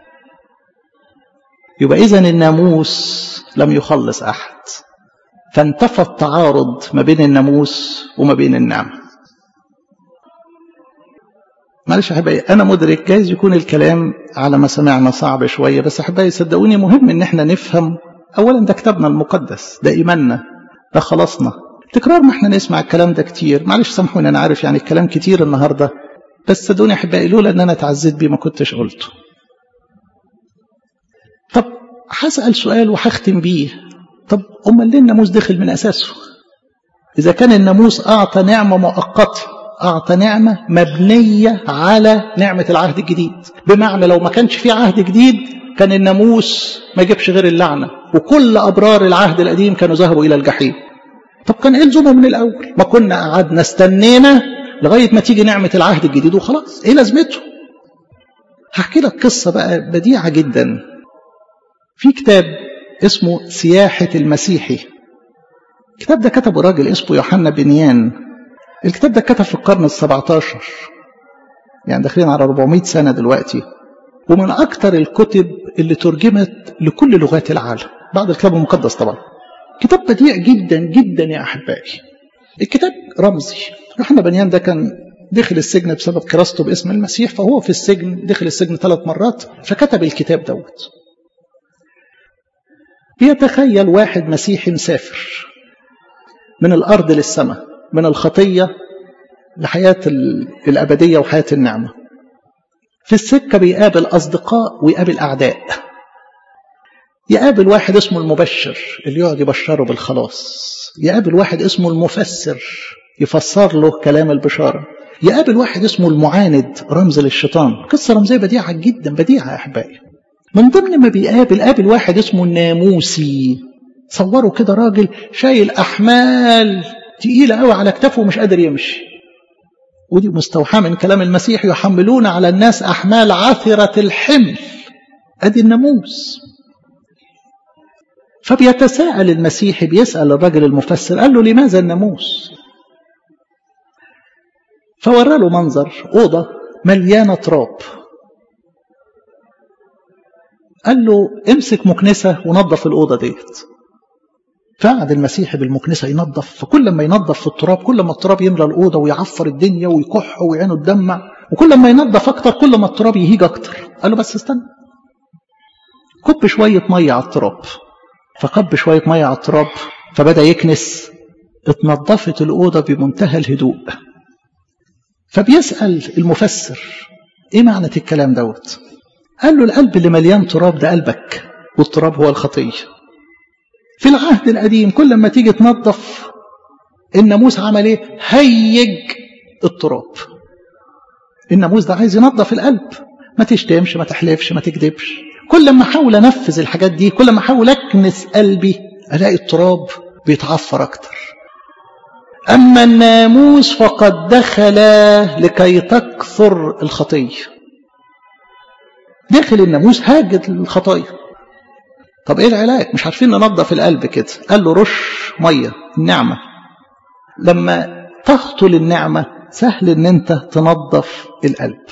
يبقى إذا الناموس لم يخلص أحد فانتفى التعارض ما بين الناموس وما بين النعمة معلش أحبائي أنا مدرك جايز يكون الكلام على ما سمعنا صعب شوية بس أحبائي صدقوني مهم إن احنا نفهم أولا ده كتابنا المقدس ده إيماننا ده خلاصنا تكرار ما احنا نسمع الكلام ده كتير معلش سامحوني أنا عارف يعني الكلام كتير النهاردة بس صدقوني أحبائي لولا إن أنا اتعزيت بيه ما كنتش قلته طب هسأل سؤال وهختم بيه طب أمال ليه الناموس دخل من أساسه إذا كان الناموس أعطى نعمة مؤقتة أعطى نعمة مبنية على نعمة العهد الجديد بمعنى لو ما كانش في عهد جديد كان الناموس ما جابش غير اللعنة وكل أبرار العهد القديم كانوا ذهبوا إلى الجحيم طب كان إيه لزومه من الأول ما كنا قعدنا استنينا لغاية ما تيجي نعمة العهد الجديد وخلاص إيه لازمته هحكي لك قصة بقى بديعة جدا في كتاب اسمه سياحة المسيحي الكتاب ده كتبه راجل اسمه يوحنا بنيان الكتاب ده كتب في القرن السبعتاشر يعني داخلين على 400 سنة دلوقتي ومن أكثر الكتب اللي ترجمت لكل لغات العالم بعد الكتاب المقدس طبعا كتاب بديع جدا جدا يا أحبائي الكتاب رمزي يوحنا بنيان ده كان دخل السجن بسبب كراسته باسم المسيح فهو في السجن دخل السجن ثلاث مرات فكتب الكتاب دوت بيتخيل واحد مسيحي مسافر من الأرض للسماء من الخطية لحياة الأبدية وحياة النعمة في السكة بيقابل أصدقاء ويقابل أعداء يقابل واحد اسمه المبشر اللي يقعد يبشره بالخلاص يقابل واحد اسمه المفسر يفسر له كلام البشارة يقابل واحد اسمه المعاند رمز للشيطان قصة رمزية بديعة جدا بديعة يا أحبائي من ضمن ما بيقابل قابل واحد اسمه الناموسي صوروا كده راجل شايل أحمال تقيلة قوي على كتافه ومش قادر يمشي ودي مستوحاة من كلام المسيح يحملون على الناس أحمال عثرة الحمل أدي الناموس فبيتساءل المسيح بيسأل الرجل المفسر قال له لماذا الناموس فورى له منظر أوضة مليانة تراب قال له امسك مكنسة ونظف الأوضة ديت فقعد المسيح بالمكنسة ينظف فكل ما ينظف في التراب كل ما التراب يملى الأوضة ويعفر الدنيا ويكح ويعينه تدمع وكل ما ينظف أكتر كل ما التراب يهيج أكتر قال له بس استنى كب شوية مية على التراب فكب شوية مية على التراب فبدأ يكنس اتنظفت الأوضة بمنتهى الهدوء فبيسأل المفسر ايه معنى الكلام دوت قال له القلب اللي مليان تراب ده قلبك والتراب هو الخطيه في العهد القديم كل ما تيجي تنظف الناموس عمل ايه هيج التراب الناموس ده عايز ينظف القلب ما تشتمش ما تحلفش ما تكذبش كل ما احاول انفذ الحاجات دي كل ما احاول اكنس قلبي الاقي التراب بيتعفر اكتر اما الناموس فقد دخل لكي تكثر الخطيه داخل الناموس هاجت الخطايا طب ايه العلاج مش عارفين ننظف القلب كده قال له رش ميه النعمه لما تهطل النعمه سهل ان انت تنظف القلب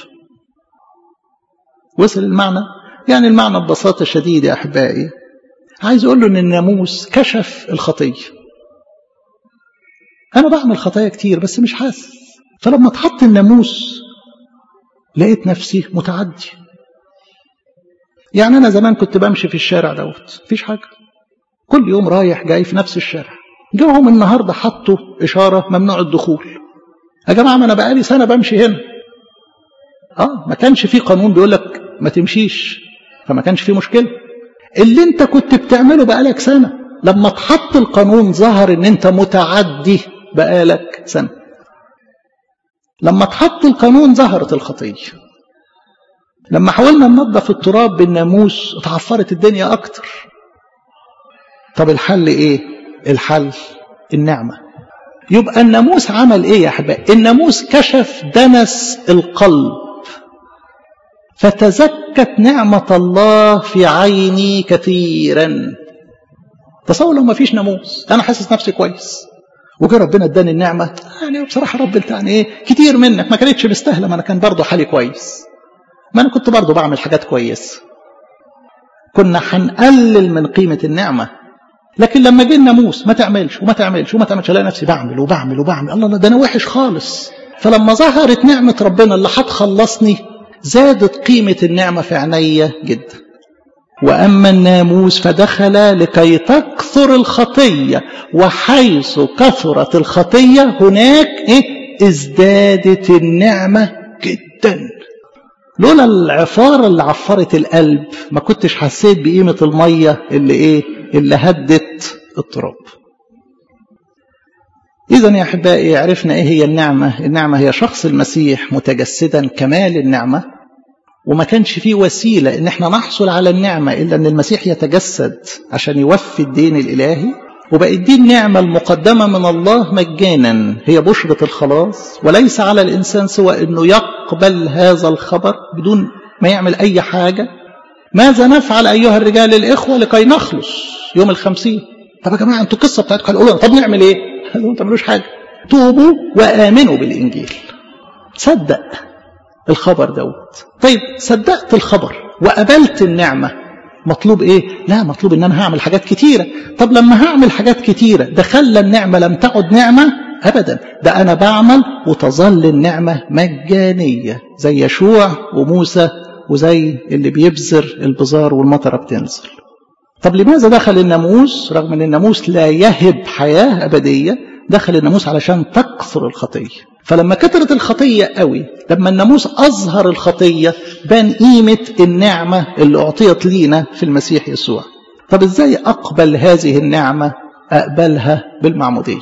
وصل المعنى يعني المعنى ببساطه شديده يا احبائي عايز اقول له ان الناموس كشف الخطيه انا بعمل خطايا كتير بس مش حاسس فلما اتحط الناموس لقيت نفسي متعدي يعني أنا زمان كنت بمشي في الشارع دوت مفيش حاجة كل يوم رايح جاي في نفس الشارع جاهم النهاردة حطوا إشارة ممنوع الدخول يا جماعة ما أنا بقالي سنة بمشي هنا آه ما كانش في قانون بيقول لك ما تمشيش فما كانش في مشكلة اللي أنت كنت بتعمله بقالك سنة لما اتحط القانون ظهر إن أنت متعدي بقالك سنة لما اتحط القانون ظهرت الخطيه لما حاولنا ننظف التراب بالناموس اتعفرت الدنيا اكتر طب الحل ايه الحل النعمه يبقى الناموس عمل ايه يا احبائي الناموس كشف دنس القلب فتزكت نعمة الله في عيني كثيرا تصور لو ما فيش ناموس انا حاسس نفسي كويس وجه ربنا اداني النعمه يعني بصراحه رب انت يعني ايه كتير منك ما كانتش مستاهله ما انا كان برضه حالي كويس ما انا كنت برضه بعمل حاجات كويسه كنا هنقلل من قيمه النعمه لكن لما جه الناموس ما تعملش وما تعملش وما تعملش الاقي نفسي بعمل وبعمل وبعمل الله ده انا وحش خالص فلما ظهرت نعمه ربنا اللي هتخلصني زادت قيمه النعمه في عينيا جدا واما الناموس فدخل لكي تكثر الخطيه وحيث كثرت الخطيه هناك ايه ازدادت النعمه جدا لولا العفاره اللي عفرت القلب ما كنتش حسيت بقيمه الميه اللي ايه اللي هدت التراب إذا يا أحبائي عرفنا إيه هي النعمة النعمة هي شخص المسيح متجسدا كمال النعمة وما كانش فيه وسيلة إن احنا نحصل على النعمة إلا أن المسيح يتجسد عشان يوفي الدين الإلهي وبقت دي النعمة المقدمة من الله مجانا هي بشرة الخلاص وليس على الإنسان سوى أنه يقبل هذا الخبر بدون ما يعمل أي حاجة ماذا نفعل أيها الرجال الإخوة لكي نخلص يوم الخمسين طب يا جماعة أنتوا القصة بتاعتكم قالوا طب نعمل إيه؟ قالوا ما تعملوش حاجة توبوا وآمنوا بالإنجيل صدق الخبر دوت طيب صدقت الخبر وقبلت النعمة مطلوب ايه لا مطلوب ان انا هعمل حاجات كتيرة طب لما هعمل حاجات كتيرة ده خلى النعمة لم تعد نعمة ابدا ده انا بعمل وتظل النعمة مجانية زي يشوع وموسى وزي اللي بيبذر البزار والمطرة بتنزل طب لماذا دخل الناموس رغم ان الناموس لا يهب حياة ابدية دخل الناموس علشان تكثر الخطية فلما كثرت الخطية قوي لما الناموس أظهر الخطية بان قيمة النعمة اللي أعطيت لينا في المسيح يسوع طب إزاي أقبل هذه النعمة أقبلها بالمعمودية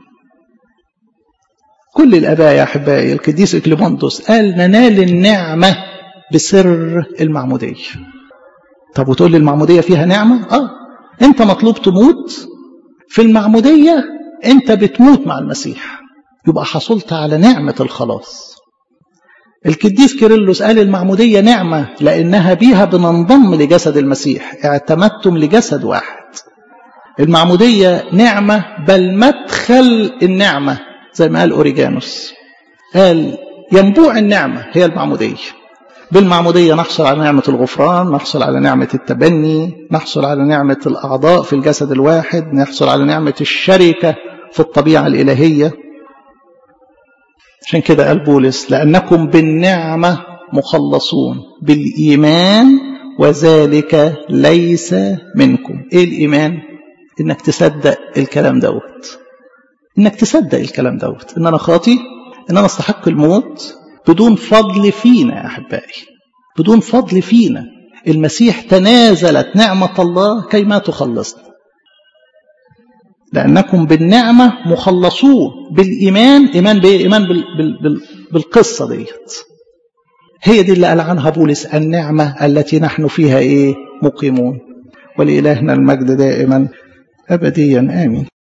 كل الآباء يا أحبائي القديس إكليموندوس قال ننال النعمة بسر المعمودية طب وتقول لي المعمودية فيها نعمة آه أنت مطلوب تموت في المعمودية أنت بتموت مع المسيح يبقى حصلت على نعمة الخلاص القديس كيرلس قال المعمودية نعمة لأنها بيها بننضم لجسد المسيح اعتمدتم لجسد واحد المعمودية نعمة بل مدخل النعمة زي ما قال أوريجانوس قال ينبوع النعمة هي المعمودية بالمعمودية نحصل على نعمة الغفران نحصل على نعمة التبني نحصل على نعمة الأعضاء في الجسد الواحد نحصل على نعمة الشركة في الطبيعة الإلهية عشان كده قال بولس لأنكم بالنعمة مخلصون بالإيمان وذلك ليس منكم إيه الإيمان؟ إنك تصدق الكلام دوت إنك تصدق الكلام دوت إن أنا خاطي إن أنا استحق الموت بدون فضل فينا يا أحبائي بدون فضل فينا المسيح تنازلت نعمة الله كيما تخلصنا لأنكم بالنعمة مخلصون بالإيمان إيمان بإيه؟ إيمان بال بال بال بالقصة ديت هي دي اللي قال عنها بولس النعمة التي نحن فيها إيه مقيمون ولإلهنا المجد دائما أبديا آمين